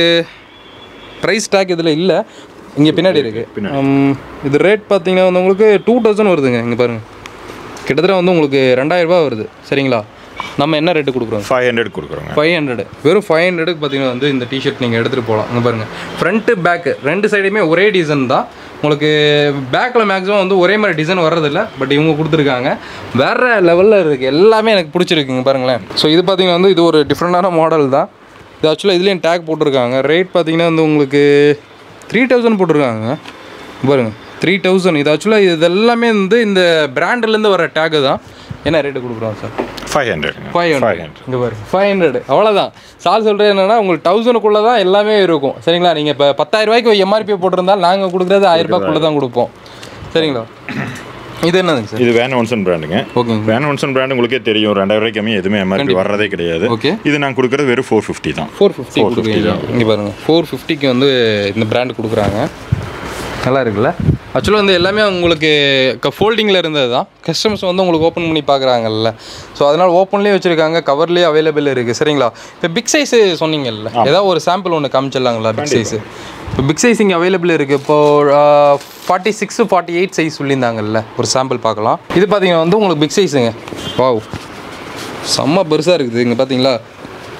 ப்ரைஸ் டேக் இதில் இல்லை இங்கே பின்னாடி இருக்குது இது ரேட் பார்த்தீங்கன்னா வந்து உங்களுக்கு டூ தௌசண்ட் வருதுங்க இங்கே பாருங்கள் கிட்டத்தட்ட வந்து உங்களுக்கு ரெண்டாயிரம் ரூபாய் வருது சரிங்களா நம்ம என்ன ரேட்டு கொடுக்குறோம் ஃபைவ் ஹண்ட்ரட் கொடுக்குறோங்க ஃபைவ் ஹண்ட்ரட் வெறும் ஃபைவ் ஹண்ட்ரடுக்கு பார்த்தீங்கன்னா வந்து இந்த டிஷர்ட் நீங்கள் எடுத்துகிட்டு போகலாம் இங்கே பாருங்கள் ஃப்ரண்ட்டு பேக்கு ரெண்டு சைடுமே ஒரே டிசைன் தான் உங்களுக்கு பேக்கில் மேக்ஸிமம் வந்து ஒரே மாதிரி டிசைன் வர்றதில்ல பட் இவங்க கொடுத்துருக்காங்க வேறு லெவலில் இருக்குது எல்லாமே எனக்கு பிடிச்சிருக்குங்க பாருங்களேன் ஸோ இது பார்த்தீங்கன்னா வந்து இது ஒரு டிஃப்ரெண்டான மாடல் தான் இது ஆக்சுவலாக இதுலேயும் டேக் போட்டிருக்காங்க ரேட் பார்த்தீங்கன்னா வந்து உங்களுக்கு த்ரீ தௌசண்ட் போட்டிருக்காங்க பாருங்க த்ரீ தௌசண்ட் இது ஆக்சுவலாக இது எல்லாமே வந்து இந்த பிராண்ட்லேருந்து வர டேக்கு தான் என்ன ரேட்டு கொடுக்குறோம் சார் ஃபைவ் ஹண்ட்ரட்ங்க ஃபைவ் ஃபைவ் ஹண்ட்ரட் ஹண்ட்ரட் இங்கே பாரு ஃபைவ் ஹண்ட்ரட் அவ்வளோதான் சார் சொல்கிறது என்னன்னா உங்களுக்கு தௌசண்ட்குள்ளே தான் எல்லாமே இருக்கும் சரிங்களா நீங்கள் இப்போ பத்தாயிரம் ரூபாய்க்கு எம்ஆர்பி போட்டிருந்தால் நாங்கள் கொடுக்குறது ஆயிரம் ரூபாய்க்குள்ளே தான் கொடுப்போம் சரிங்களா இது என்னதுங்க சார் இது வேன் ஒன்சன் பிராண்டுங்க ஓகேங்க வேன் ஒன்சன் பிராண்ட் உங்களுக்கே தெரியும் ரெண்டாயிரம் ரூபாய்க்கு கம்மி எதுவுமே எம்ஆர்பி வர்றதே கிடையாது ஓகே இது நான் கொடுக்குறது வெறும் ஃபோர் ஃபிஃப்டி தான் ஃபோர் ஃபிஃப்டி கொடுக்குறீங்க இங்கே பாருங்கள் ஃபோர் ஃபிஃப்டிக்கு வந்து இந்த பிராண்ட் கொடுக்குறாங்க நல்லா இருக்குல்ல ஆக்சுவலாக வந்து எல்லாமே உங்களுக்கு ஃபோல்டிங்கில் இருந்தது தான் கஸ்டமர்ஸ் வந்து உங்களுக்கு ஓப்பன் பண்ணி பார்க்குறாங்கல்ல ஸோ அதனால் ஓப்பன்லேயே வச்சுருக்காங்க கவர்லேயே அவைலபிள் இருக்குது சரிங்களா இப்போ பிக் சைஸு சொன்னீங்கல்ல ஏதாவது ஒரு சாம்பிள் ஒன்று காமிச்சிடலாங்களா பிக் சைஸு இப்போ பிக் சைஸ் இங்கே அவைலபிள் இருக்குது இப்போது forty six forty eight size சொல்லியிருந்தாங்கல்ல ஒரு சாம்பிள் பார்க்கலாம் இது பார்த்தீங்கன்னா வந்து உங்களுக்கு பிக் சைஸுங்க வாவ் செம்ம பெருசாக இருக்குது இங்கே பார்த்தீங்களா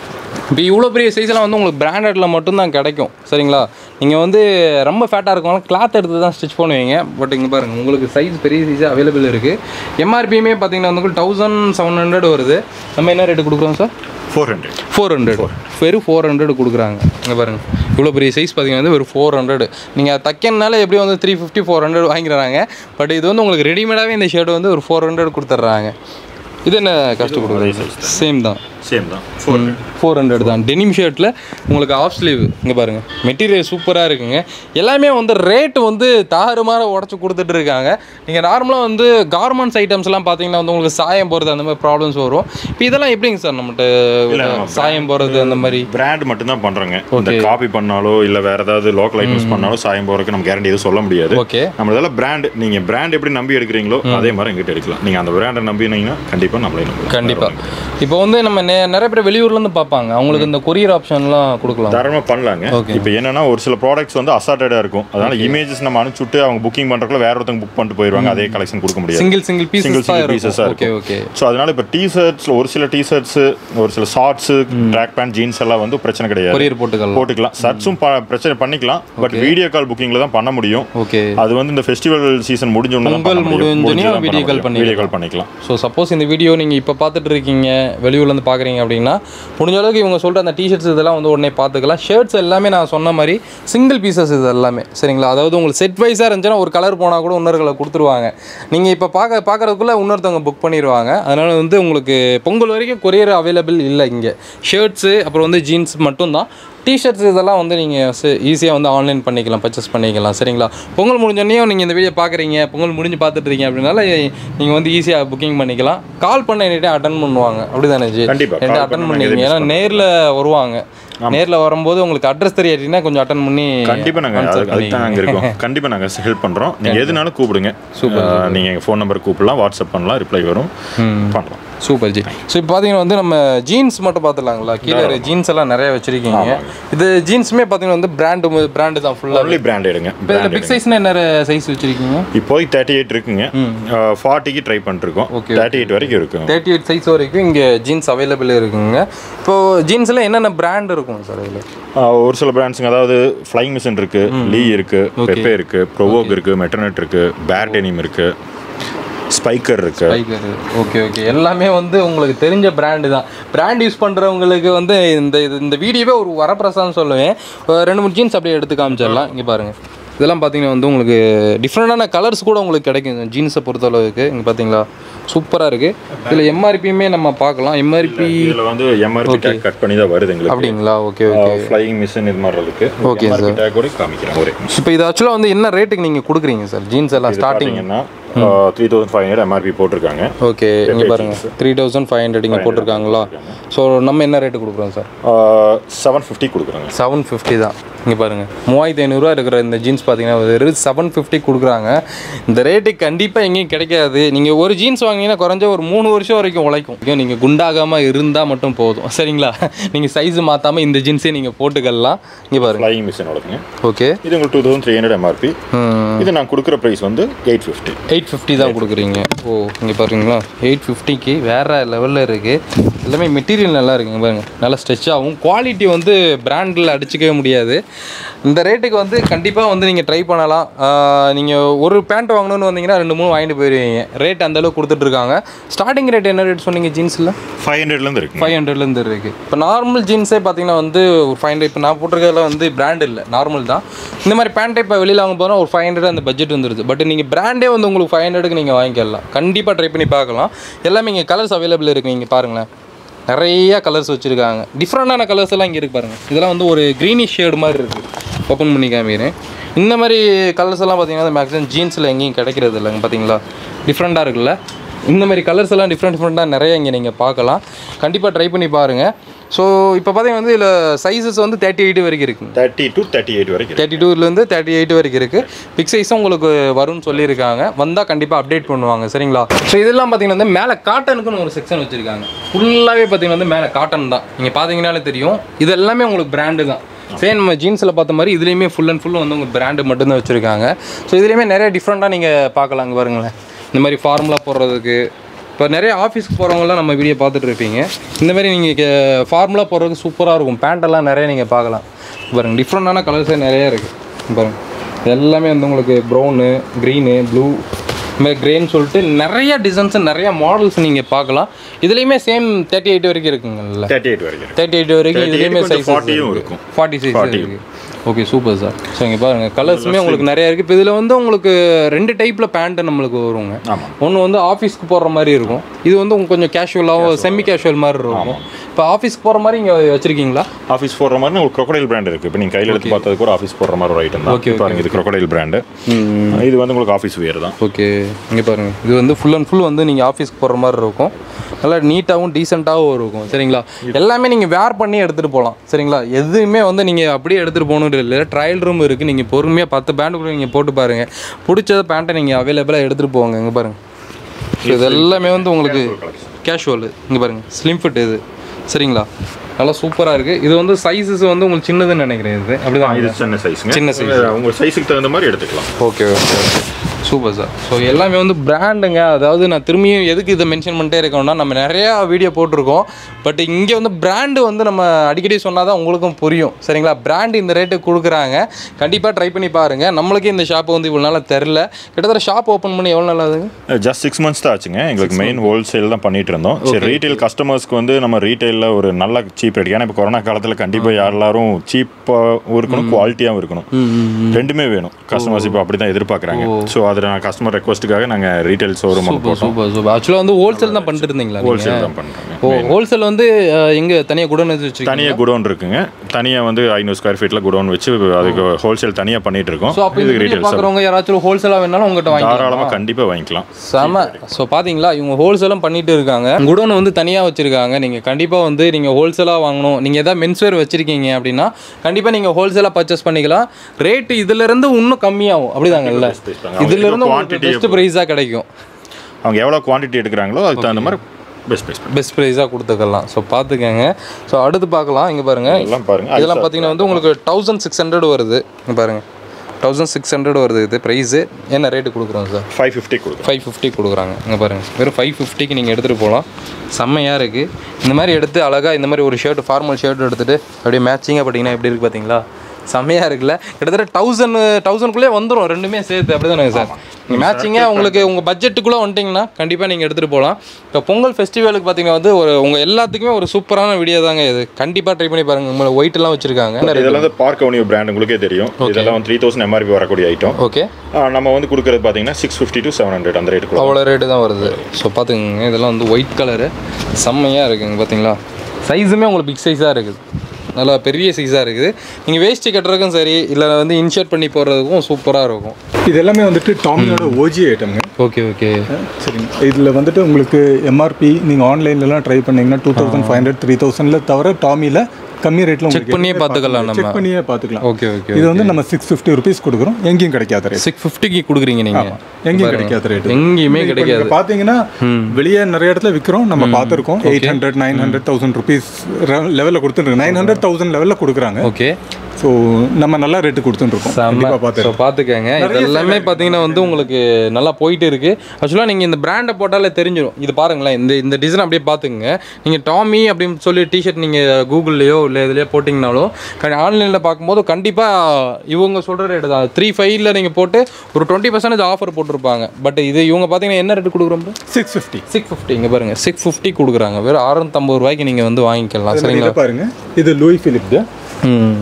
இப்போ இவ்வளோ பெரிய சைஸ்லாம் வந்து உங்களுக்கு பிராண்டடில் மட்டும்தான் கிடைக்கும் சரிங்களா நீங்கள் வந்து ரொம்ப ஃபேட்டாக இருக்கவங்க கிளாத் எடுத்து தான் ஸ்டிச் பண்ணுவீங்க பட் இங்கே பாருங்கள் உங்களுக்கு சைஸ் பெரிய சைஸ் அவைலபிள் இருக்குது எம்ஆர்பியுமே பார்த்தீங்கன்னா வந்து தௌசண்ட் செவன் ஹண்ட்ரட் வருது நம்ம என்ன ரேட்டு கொடுக்குறோம் sir four hundred four hundred வெறும் ஃபோர் ஹண்ட்ரட் கொடுக்குறாங்க இங்கே பாருங்கள் இவ்வளோ பெரிய சைஸ் பார்த்தீங்கன்னா வந்து வெறும் ஃபோர் ஹண்ட்ரட் நீங்கள் தைக்கனால எப்படியும் வந்து த்ரீ ஃபிஃப்டி ஃபோர் ஹண்ட்ரட் வாங்கிடுறாங்க பட் இது வந்து உங்களுக்கு ரெடிமேடாகவே இந்த ஷர்ட் வந்து ஒரு ஃபோர் ஹண்ட்ரட் கொடுத்துட்றாங்க இது என்ன காஸ்ட் கொடுக்குறாங்க சேம் தான் சேம் தான் ஃபோர் ஃபோர் ஹண்ட்ரட் தான் டெனிம் ஷர்ட்டில் உங்களுக்கு ஆஃப் ஸ்லீவ் இங்கே பாருங்கள் மெட்டீரியல் சூப்பராக இருக்குங்க எல்லாமே வந்து ரேட்டு வந்து தாறுமாற உடச்சி கொடுத்துட்டு இருக்காங்க நீங்கள் நார்மலாக வந்து கார்மெண்ட்ஸ் ஐட்டம்ஸ்லாம் பார்த்தீங்கன்னா வந்து உங்களுக்கு சாயம் போகிறது அந்த மாதிரி ப்ராப்ளம்ஸ் வரும் இப்போ இதெல்லாம் எப்படிங்க சார் நம்மகிட்ட சாயம் போகிறது அந்த மாதிரி பிராண்ட் மட்டும் தான் பண்றோங்க இந்த காப்பி பண்ணாலோ இல்ல வேற ஏதாவது லோக்கல் ஐட்டம்ஸ் பண்ணாலும் சாயம் போறதுக்கு நம்ம கேரண்டி எதுவும் சொல்ல முடியாது ஓகே நம்ம இதெல்லாம் பிராண்ட் நீங்க பிராண்ட் எப்படி நம்பி எடுக்கிறீங்களோ அதே மாதிரி எங்கிட்ட எடுக்கலாம் நீங்க அந்த பிராண்டை நம்பினீங்கன்னா கண்டிப்பா நம்மளே நம்பலாம் கண்டிப்பாக இப்போ வந்து நம்ம நெ- நிறைய பேர் வெளியூர்லேருந்து பார்ப்பாங்க அவங்களுக்கு இந்த கொரியர் ஆப்ஷன்லாம் கொடுக்கலாம் தாராளமா பண்ணலாங்க இப்போ என்னன்னா ஒரு சில ப்ராடக்ட்ஸ் வந்து அசார்டடா இருக்கும் அதனால இமேஜஸ் நம்ம அனுப்பிச்சுட்டு அவங்க புக்கிங் பண்றதுக்குள்ள வேற ஒருத்தங்க புக் பண்ணிட்டு போயிருவாங்க அதே கலெக்ஷன் கொடுக்க முடியாது சிங்கிள் சிங்கிள் Single பீசஸ் தான் single pieces ஆ இருக்கும் ஓகே இருக்கும். ஓகே ஸோ அதனால இப்போ டிஷர்ட்ஸ்ல ஒரு சில டிஷர்ட்ஸ் ஒரு சில ஷார்ட்ஸ் ட்ராக் பேண்ட் ஜீன்ஸ் எல்லாம் வந்து பிரச்சனை கிடையாது கொரியர் போட்டுக்கலாம் போட்டுக்கலாம் ஷர்ட்ஸும் பிரச்சனை பண்ணிக்கலாம் பட் வீடியோ கால் புக்கிங்ல தான் பண்ண முடியும் ஓகே அது வந்து இந்த ஃபெஸ்டிவல் சீசன் முடிஞ்ச உடனே தான் பண்ண பொங்கல் முடியும். முடிஞ்சோனே முடிஞ்சு தான் video call பண்ண முடியும். வீடியோ கால் பண்ணிக்கலாம் ஸோ சப்போஸ் இந்த வீடியோ நீங்கள் இப்போ பார்த்துட்டு இருக்கீங்க வெளியூர்லேருந்து பார்க்குறீங்க அப்படின்னா முடிஞ்ச அளவுக்கு இவங்க சொல்கிற அந்த டிஷர்ட்ஸ் இதெல்லாம் வந்து உடனே பார்த்துக்கலாம் ஷர்ட்ஸ் எல்லாமே நான் சொன்ன மாதிரி சிங்கிள் பீசஸ் இது எல்லாமே சரிங்களா அதாவது உங்களுக்கு செட் வைஸாக இருந்துச்சுன்னா ஒரு கலர் போனால் கூட இன்னொரு கலர் கொடுத்துருவாங்க நீங்கள் இப்போ பார்க்க பார்க்குறதுக்குள்ளே இன்னொருத்தவங்க புக் பண்ணிடுவாங்க அதனால் வந்து உங்களுக்கு பொங்கல் வரைக்கும் கொரியர் அவைலபிள் இல்லை இங்கே ஷர்ட்ஸு அப்புறம் வந்து ஜீன்ஸ் மட்டும்தான் டிஷர்ட்ஸ் இதெல்லாம் வந்து நீங்கள் ஈஸியாக வந்து ஆன்லைன் பண்ணிக்கலாம் பர்ச்சேஸ் பண்ணிக்கலாம் சரிங்களா பொங்கல் முடிஞ்சோடனே நீங்கள் இந்த வீடியோ பார்க்குறீங்க பொங்கல் முடிஞ்சு பார்த்துட்டு இருக்கீங்க அப்படின்னால நீங்கள் வந்து ஈஸியாக புக்கிங் பண்ணிக்கலாம் கால் பண்ண என்கிட்ட அட்டன் பண்ணுவாங்க அப்படி தானே ஜி கண்டிப்பா. என்கிட்ட Call அட்டன் பண்ணா பண்ணுவீங்க எதுவும் ஏன்னா நேரில் வருவாங்க நேரில் வரும்போது உங்களுக்கு அட்ரஸ் தெரியாட்டினா கொஞ்சம் அட்டன் பண்ணி கண்டிப்பா நாங்க answer அதுக்கு அதுக்கு தான் நாங்க இருக்கோம் கண்டிப்பா நாங்க ஹெல்ப் பண்றோம் நீங்க எதுனாலும் கூப்பிடுங்க அஹ், நீங்க எங்க ஃபோன் நம்பர் கூப்பிடலாம் வாட்ஸ்அப் பண்ணலாம் ரிப்ளை வரும் பண்ணலாம் சூப்பர் ஜி ஸோ இப்போ பார்த்தீங்கன்னா வந்து நம்ம ஜீன்ஸ் மட்டும் பார்த்துலாங்களா கீழே ஜீன்ஸ் எல்லாம் நிறைய வச்சிருக்கீங்க இது ஜீன்ஸுமே பார்த்தீங்கன்னா வந்து பிராண்டு பிராண்டு தான் ஃபுல்லாக ஒன்லி பிராண்ட் எடுங்க இப்போ இதில் பிக் சைஸ்னா என்ன சைஸ் வச்சிருக்கீங்க இப்போதைக்கு தேர்ட்டி எயிட் இருக்குங்க ஃபார்ட்டிக்கு ட்ரை பண்ணிருக்கோம் தேர்ட்டி எயிட் வரைக்கும் இருக்கும் தேர்ட்டி எயிட் சைஸ் வரைக்கும் இங்கே ஜீன்ஸ் அவைலபிள் இருக்குங்க இப்போ ஜீன்ஸில் என்னென்ன பிராண்ட் இருக்கும் சார் இதில் அஹ், ஒரு சில பிராண்ட்ஸுங்க அதாவது ஃப்ளைங் மிஷின் இருக்கு லீ இருக்கு பெப்பே இருக்கு ப்ரோவோக் இருக்கு மெட்டர்னெட் இருக்கு பேர் டெனிம் இருக்கு ஸ்பைக்கர் இருக்கு டைகர் ஓகே ஓகே எல்லாமே வந்து உங்களுக்கு தெரிஞ்ச பிராண்டு தான் பிராண்ட் யூஸ் பண்ணுறவங்களுக்கு வந்து இந்த இது இந்த வீடியோவே ஒரு வரப்பிரசாதம் சொல்லுவேன் ஒரு ரெண்டு மூணு ஜீன்ஸ் அப்படியே எடுத்து காமிச்சிடலாம் இங்கே பாருங்கள் இதெல்லாம் பார்த்தீங்கன்னா வந்து உங்களுக்கு டிஃப்ரெண்டான கலர்ஸ் கூட உங்களுக்கு கிடைக்கும் ஜீன்ஸை பொறுத்தளவுக்கு இங்கே பார்த்தீங்களா சூப்பராக இருக்குது இதில் எம்ஆர்பியுமே நம்ம பார்க்கலாம் எம்ஆர்பி இதுல வந்து எம்ஆர்பி டேக் கட் பண்ணி தான் வருது எங்களுக்கு அப்படிங்களா ஓகே ஓகே ஃப்ளைங் மிஷின் இது மாதிரி இருக்கு Okay, எம்ஆர்பி டேக் கூட காமிக்கிறேன் ஒரே இப்போ இது ஆக்சுவலாக வந்து என்ன ரேட்டுக்கு நீங்கள் கொடுக்குறீங்க சார் ஜீன்ஸ் எல்லாம் ஸ்டார்டிங் பார்த்தீங்கன்னா three thousand five hundred MRP போட்டிருக்காங்க ஓகே இங்கே பாருங்கள் த்ரீ தௌசண்ட் ஃபைவ் ஹண்ட்ரட் இங்கே போட்டிருக்காங்களா ஸோ நம்ம என்ன ரேட்டு கொடுக்குறோம் சார் செவன் ஃபிஃப்டி கொடுக்குறாங்க செவன் ஃபிஃப்டி தான் இங்கே பாருங்கள் மூவாயிரத்தி ஐநூறுரூவா இருக்கிற இந்த ஜீன்ஸ் பார்த்தீங்கன்னா வெறும் செவன் ஃபிஃப்டி கொடுக்குறாங்க இந்த ரேட்டுக்கு கண்டிப்பாக எங்கேயும் கிடைக்காது நீங்கள் ஒரு ஜீன்ஸ் வாங்கினீங்கன்னா குறைஞ்ச ஒரு மூணு வருஷம் வரைக்கும் உழைக்கும் நீங்கள் குண்டாகாமல் இருந்தால் மட்டும் போதும் சரிங்களா நீங்கள் சைஸ் மாற்றாமல் இந்த ஜீன்ஸே நீங்கள் போட்டுக்கலாம் இங்கே பாருங்கள் ஃப்ளைங் மிஷின் ஓடுதுங்க ஓகே இது உங்களுக்கு two thousand three hundred MRP இது நான் கொடுக்குற ப்ரைஸ் வந்து எயிட் ஃபிஃப்டி எயிட் ஃபிஃப்டி தான் கொடுக்குறீங்க ஓ இங்கே பாருங்களா எயிட் ஃபிஃப்டிக்கு வேறு லெவலில் இருக்குது எல்லாமே மெட்டீரியல் நல்லா இருக்குங்க பாருங்க நல்லா ஸ்ட்ரெச் ஆகும் குவாலிட்டி வந்து பிராண்டில் அடிச்சுக்கவே முடியாது இந்த ரேட்டுக்கு வந்து கண்டிப்பாக வந்து நீங்கள் ட்ரை பண்ணலாம் நீங்கள் ஒரு பேண்ட் வாங்கணும்னு வந்தீங்கன்னா ரெண்டு மூணு வாங்கிட்டு போயிடுவீங்க ரேட் அந்தளவுக்கு கொடுத்துட்ருக்காங்க ஸ்டார்டிங் ரேட் என்ன ரேட் சொன்னீங்க ஜீன்ஸில் ஃபைவ் ஹண்ட்ரட்லேருந்து இருக்கு ஃபைவ் ஹண்ட்ரட்லேருந்து இருக்குது இப்போ நார்மல் ஜீன்ஸே பார்த்தீங்கன்னா வந்து ஒரு ஃபைவ் ஹண்ட்ரட் இப்போ நான் போட்டிருக்கிறதுல வந்து பிராண்ட் இல்லை நார்மல் தான் இந்த மாதிரி பேண்ட்டை இப்போ வெளியில் வாங்க போனால் ஒரு ஃபைவ் ஹண்ட்ரட் அந்த பட்ஜெட் வந்துருது பட் நீங்கள் பிராண்டே வந்து உங்களுக்கு ஃபைவ் ஹண்ட்ரடுக்கு நீங்கள் வாங்கிக்கலாம் கண்டிப்பாக ட்ரை பண்ணி பார்க்கலாம் எல்லாமே இங்கே கலர்ஸ் அவைலபிள் இருக்குது இங்கே பாருங்களேன் நிறைய கலர்ஸ் வச்சுருக்காங்க டிஃப்ரெண்டான கலர்ஸ் எல்லாம் இங்கே இருக்கு பாருங்கள் இதெல்லாம் வந்து ஒரு க்ரீனிஷ் ஷேடு மாதிரி இருக்குது ஓப்பன் பண்ணி காமிக்கிறேன் இந்த மாதிரி கலர்ஸ் எல்லாம் பார்த்தீங்கன்னா மேக்ஸிமம் ஜீன்ஸில் எங்கேயும் கிடைக்கிறது இல்லைங்க பார்த்தீங்களா டிஃப்ரெண்ட்டாக இருக்குல்ல இந்த மாதிரி கலர்ஸ் எல்லாம் டிஃப்ரெண்ட் டிஃப்ரெண்ட்டாக நிறைய இங்கே நீங்கள் பார்க்கலாம் கண்டிப்பாக ட்ரை பண்ணி பாருங்கள் ஸோ இப்போ பார்த்தீங்கன்னா வந்து இதில் சைஸஸ் வந்து தேர்ட்டி எயிட் வரைக்கும் இருக்குங்க தேர்ட்டி டு தேர்ட்டி எயிட் வரைக்கும் இருக்கு. தேர்ட்டி டூலேருந்து தேர்ட்டி எயிட் வரைக்கும் இருக்குது பிக் சைஸும் உங்களுக்கு வரும்னு சொல்லியிருக்காங்க வந்தால் கண்டிப்பாக அப்டேட் பண்ணுவாங்க சரிங்களா ஸோ இதெல்லாம் பார்த்தீங்கன்னா வந்து மேலே காட்டனுக்குன்னு ஒரு செக்ஷன் வச்சுருக்காங்க ஃபுல்லாகவே பார்த்தீங்கன்னா வந்து மேலே காட்டன் தான் நீங்கள் பார்த்தீங்கனாலே தெரியும் இது எல்லாமே உங்களுக்கு பிராண்டு தான் சேம் நம்ம ஜீன்ஸில் பார்த்த மாதிரி இதுலேயுமே ஃபுல் அண்ட் ஃபுல் வந்து உங்கள் பிராண்டு மட்டும்தான் வச்சுருக்காங்க ஸோ இதுலேயுமே நிறைய டிஃப்ரெண்ட்டாக நீங்கள் பார்க்கலாங்க பாருங்களேன் இந்த மாதிரி ஃபார்முலா போடுறதுக்கு இப்போ நிறைய ஆஃபீஸ்க்கு போகிறவங்களாம் நம்ம வீடியோ பார்த்துட்டு இருப்பீங்க இந்த மாதிரி நீங்கள் ஃபார்முலா போடுறதுக்கு சூப்பராக இருக்கும் பேண்ட்டெல்லாம் நிறைய நீங்கள் பார்க்கலாம் பாருங்க டிஃப்ரெண்டான கலர்ஸே நிறைய இருக்குது பாருங்க இது எல்லாமே வந்து உங்களுக்கு ப்ரௌனு க்ரீனு ப்ளூ இந்த மாதிரி கிரேன்னு சொல்லிட்டு நிறைய டிசைன்ஸ் நிறைய மாடல்ஸ் நீங்கள் பார்க்கலாம் இதுலேயுமே சேம் தேர்ட்டி எயிட் வரைக்கும் இருக்குங்கல்ல தேர்ட்டி எயிட் வரைக்கும் தேர்ட்டி எயிட் வரைக்கும் 38 இதுலேயுமே கொஞ்சம் சைஸ் 40 யும் இருக்கும். ஃபார்ட்டி சைஸ் இருக்கு ஓகே சூப்பர் சார் ஸோ இங்கே பாருங்கள் கலர்ஸுமே உங்களுக்கு நிறைய இருக்குது இப்போ இதில் வந்து உங்களுக்கு ரெண்டு டைப்பில் பேண்ட்டு நம்மளுக்கு வருங்க ஆமாம் ஒன்று வந்து ஆஃபீஸ்க்கு போடுற மாதிரி இருக்கும் இது வந்து உங்களுக்கு கொஞ்சம் கேஷுவலாகவும் செமி கேஷுவல் மாதிரி இருக்கும் இப்போ ஆஃபீஸ்க்கு போகிற மாதிரி இங்கே வச்சுருக்கீங்களா ஆஃபீஸ் போடுற மாதிரி உங்களுக்கு crocodile பிராண்ட் இருக்கு இப்போ நீங்கள் கையில் எடுத்து பார்த்தது கூட ஆஃபீஸ் போடுற மாதிரி ஒரு ஐட்டம் Okay, தான் பாருங்க இது crocodile பிராண்டு இது வந்து உங்களுக்கு ஆஃபீஸ் வியர் தான் ஓகே இங்கே பாருங்கள் இது வந்து ஃபுல் அண்ட் ஃபுல் வந்து நீங்கள் ஆஃபீஸ்க்கு போகிற மாதிரி இருக்கும் நல்லா நீட்டாகவும் டீசெண்டாகவும் இருக்கும் சரிங்களா எல்லாமே நீங்கள் வேர் பண்ணி எடுத்துகிட்டு போகலாம் சரிங்களா எதுவுமே வந்து நீங்கள் அப்படியே எடுத்துகிட்டு போகணுன்னு இல்லை ட்ரையல் ரூம் இருக்குது நீங்கள் பொறுமையாக பத்து பேண்ட் கூட நீங்கள் போட்டு பாருங்கள் பிடிச்ச பேண்ட்டை நீங்கள் அவைலபிளாக எடுத்துகிட்டு போங்க இங்கே பாருங்கள் So, இது எல்லாமே வந்து உங்களுக்கு கேஷுவல் இங்கே பாருங்கள் ஸ்லிம் ஃபிட் இது சரிங்களா நல்லா சூப்பராக இருக்குது இது வந்து சைஸஸ் வந்து உங்களுக்கு சின்னதுன்னு நினைக்கிறேன் இது அப்படிதான் இது சின்ன சைஸுங்க சின்ன size. உங்க சைஸுக்கு தகுந்த மாதிரி எடுத்துக்கலாம் okay okay okay super sir so எல்லாமே வந்து பிராண்டுங்க அதாவது நான் திரும்பியும் எதுக்கு இதை மென்ஷன் பண்ணிட்டே இருக்கோம்னா நம்ம நிறையா வீடியோ போட்டிருக்கோம் பட் இங்கே வந்து பிராண்டு வந்து நம்ம அடிக்கடி சொன்னால் தான் உங்களுக்கும் புரியும் சரிங்களா பிராண்டு இந்த ரேட்டுக்கு கொடுக்குறாங்க கண்டிப்பாக ட்ரை பண்ணி பாருங்கள் நம்மளுக்கே இந்த ஷாப்பு வந்து இவ்வளோ நாளாக தெரில கிட்டத்தட்ட ஷாப் ஓப்பன் பண்ணி எவ்வளோ நாள் ஆகுதுங்க ஜஸ்ட் சிக்ஸ் மந்த்ஸ் தான் ஆச்சுங்க எங்களுக்கு மெயின் ஹோல்சேல் தான் பண்ணிட்டு இருந்தோம் சரி ரீட்டைல் கஸ்டமர்ஸ்க்கு வந்து நம்ம ரீட்டைலில் ஒரு நல்ல சீப் ரேட் ஏன்னா இப்போ கொரோனா காலத்தில் கண்டிப்பாக எல்லாரும் சீப்பாகவும் இருக்கணும் குவாலிட்டியாகவும் இருக்கணும் ரெண்டுமே வேணும் கஸ்டமர்ஸ் இப்போ அப்படி தான் எதிர்பார்க்குறாங்க ஸோ அதில் நான் கஸ்டமர் ரெக்வஸ்ட்டுக்காக நாங்கள் retail showroom super super super ஆக்சுவலாக வந்து ஹோல்சேல் தான் பண்ணிட்டு இருந்தீங்களா ஹோல்சேல் தான் பண்ணுறாங்க ஓ ஹோல்சேல் வந்து எங்கே தனியாக குடோன் வச்சு தனியாக குடோன் இருக்குங்க தனியாக வந்து ஐநூறு ஸ்கொயர் ஃபீட்டில் குடோன் வச்சு அதுக்கு ஹோல்சேல் தனியாக பண்ணிட்டு இருக்கோம் ஸோ அப்போ இந்த இதுக்கு வீடியோ ரீட்டைல் பார்க்குறவங்க யாராச்சும் ஹோல்சேலாக வேணாலும் உங்கள்கிட்ட வாங்கி தாராளமாக கண்டிப்பாக வாங்கிக்கலாம் செம ஸோ பார்த்தீங்களா இவங்க ஹோல்சேலும் பண்ணிட்டு இருக்காங்க குடோன் வந்து தனியாக வச்சுருக்காங்க நீங்கள் கண்டிப்பாக வந்து நீங்கள் ஹோல்சேலாக வாங்கணும் நீங்கள் எதாவது மென்ஸ்வேர் வச்சுருக்கீங்க அப்படின்னா கண்டிப்பாக நீங்கள் ஹோல்சேலாக பர்ச்சேஸ் பண்ணிக்கலாம் ரேட்டு இதுலேருந்து இன்னும் கம்மியாகும் அப்படிதாங்கல்ல இதுலேருந்து உங்களுக்கு quantity பெஸ்ட் ப்ரைஸாக கிடைக்கும் அவங்க எவ்வளோ குவான்டிட்டி எடுக்கிறாங்களோ அதுக்கு தகுந்த மாதிரி பெஸ்ட் ப்ரைஸ் பெஸ்ட் ப்ரைஸாக கொடுத்துக்கலாம் ஸோ பார்த்துக்கங்க ஸோ அடுத்து பார்க்கலாம் இங்கே பாருங்கள் எல்லாம் பாருங்க இதெல்லாம் பார்த்தீங்கன்னா வந்து உங்களுக்கு தௌசண்ட் சிக்ஸ் ஹண்ட்ரட் வருது இங்க பாருங்க தௌசண்ட் சிக்ஸ் ஹண்ட்ரட் வருது இது ப்ரைஸு என்ன ரேட்டு கொடுக்குறோம் சார் ஃபைவ் ஃபிஃப்டி கொடுக்குறோம் ஃபைவ் ஃபிஃப்டி கொடுக்குறாங்க இங்கே பாருங்கள் வெறும் ஃபைவ் ஃபிஃப்டிக்கு நீங்கள் எடுத்துகிட்டு போகலாம் செம்மையாக இருக்குது இந்த மாதிரி எடுத்து அழகாக இந்த மாதிரி ஒரு ஷர்ட் ஃபார்மல் ஷர்ட் எடுத்துகிட்டு அப்படியே மேட்சிங்காக பார்த்தீங்கன்னா எப்படி இருக்குது பார்த்தீங்களா செம்மையாக இருக்குல்ல கிட்டத்தட்ட தௌசண்ட் தௌசண்ட்குள்ளே வந்துடும் ரெண்டுமே சேர்த்து அப்படி தானே சார் நீங்கள் மேட்சிங்காக உங்களுக்கு உங்கள் பட்ஜெட்டுக்குள்ளே வந்துட்டிங்கன்னா கண்டிப்பாக நீங்கள் எடுத்துகிட்டு போகலாம் இப்போ பொங்கல் ஃபெஸ்டிவலுக்கு பார்த்தீங்கன்னா வந்து ஒரு உங்கள் எல்லாத்துக்குமே ஒரு சூப்பரான வீடியோ தாங்க இது கண்டிப்பாக ட்ரை பண்ணி பாருங்கள் உங்களை ஒயிட்டெல்லாம் வச்சுருக்காங்க இதெல்லாம் வந்து பார்க் அவனியூ பிராண்ட் உங்களுக்கே தெரியும் இதெல்லாம் வந்து த்ரீ தௌசண்ட் எம்ஆர்பி வரக்கூடிய ஐட்டம் ஓகே நம்ம வந்து கொடுக்குறது பார்த்தீங்கன்னா six fifty to seven hundred அந்த ரேட்டுக்குள்ள அவ்வளோ ரேட்டு தான் வருது ஸோ பார்த்துக்கோங்க இதெல்லாம் வந்து ஒயிட் கலரு செம்மையாக இருக்குங்க பார்த்தீங்களா சைஸுமே உங்களுக்கு பிக் சைஸாக இருக்குது நல்லா பெரிய சைஸாக இருக்குது நீங்கள் வேஷ்டி கட்டுறதுக்கும் சரி இல்லை வந்து இன்ஷர்ட் பண்ணி போடுறதுக்கும் சூப்பராக இருக்கும் இது எல்லாமே வந்துட்டு டாமியோட ஓஜி ஐட்டம்ங்க ஓகே ஓகே சரிங்க இதில் வந்துட்டு உங்களுக்கு எம்ஆர்பி நீங்கள் ஆன்லைன்லலாம் ட்ரை பண்ணீங்கன்னா two thousand five hundred three தௌசண்ட்ல தவிர டாமியில் கம்மி ரேட்டில் செக் பண்ணியே பார்த்துக்கலாம் நம்ம செக் பண்ணியே பார்த்துக்கலாம் ஓகே ஓகே இது வந்து நம்ம சிக்ஸ் ஃபிஃப்டி ருபீஸ் கொடுக்குறோம் எங்கேயும் கிடைக்காத ரேட் சிக்ஸ் ஃபிஃப்டிக்கு கொடுக்குறீங்க நீங்கள் எங்கேயும் கிடைக்காத ரேட் எங்கேயுமே கிடைக்காது பார்த்தீங்கன்னா வெளியே நிறைய இடத்துல விற்கிறோம் நம்ம பார்த்துருக்கோம் eight hundred nine hundred thousand rupees லெவலில் கொடுத்துருக்கோம் நைன் ஹண்ட்ரட் தௌசண்ட் லெவலில் கொடுக்குறாங்க ஓகே ஸோ நம்ம நல்ல ரேட்டு கொடுத்துட்டுருக்கோம் கண்டிப்பாக பார்த்து ஸோ பார்த்துக்கங்க இது எல்லாமே பார்த்தீங்கன்னா வந்து உங்களுக்கு நல்லா போயிட்டு இருக்கு ஆக்சுவலாக நீங்கள் இந்த பிராண்டை போட்டாலே தெரிஞ்சிடும் இது பாருங்களேன் இந்த இந்த டிசைன் அப்படியே பார்த்துக்குங்க நீங்கள் டாமி அப்படின்னு சொல்லி டிஷர்ட் நீங்கள் கூகுள்லேயோ இல்லை இதுலேயோ போட்டிங்கனாலும் ஆன்லைனில் பார்க்கும்போது கண்டிப்பாக இவங்க சொல்கிற ரேட்டு தான் த்ரீ ஃபைவ்ல நீங்கள் போட்டு ஒரு டுவெண்ட்டி பர்சன்டேஜ் ஆஃபர் போட்டிருப்பாங்க பட் இது இவங்க பார்த்தீங்கன்னா என்ன ரேட்டு கொடுக்குறோம் சிக்ஸ் ஃபிஃப்டி சிக்ஸ் ஃபிஃப்டி இங்கே பாருங்கள் சிக்ஸ் ஃபிஃப்டி கொடுக்குறாங்க வெறும் அறுநூத்தம்பது ரூபாய்க்கு நீங்கள் வந்து வாங்கிக்கலாம் சரிங்களா இதை பாருங்க இது லூய் பிலிப் ம்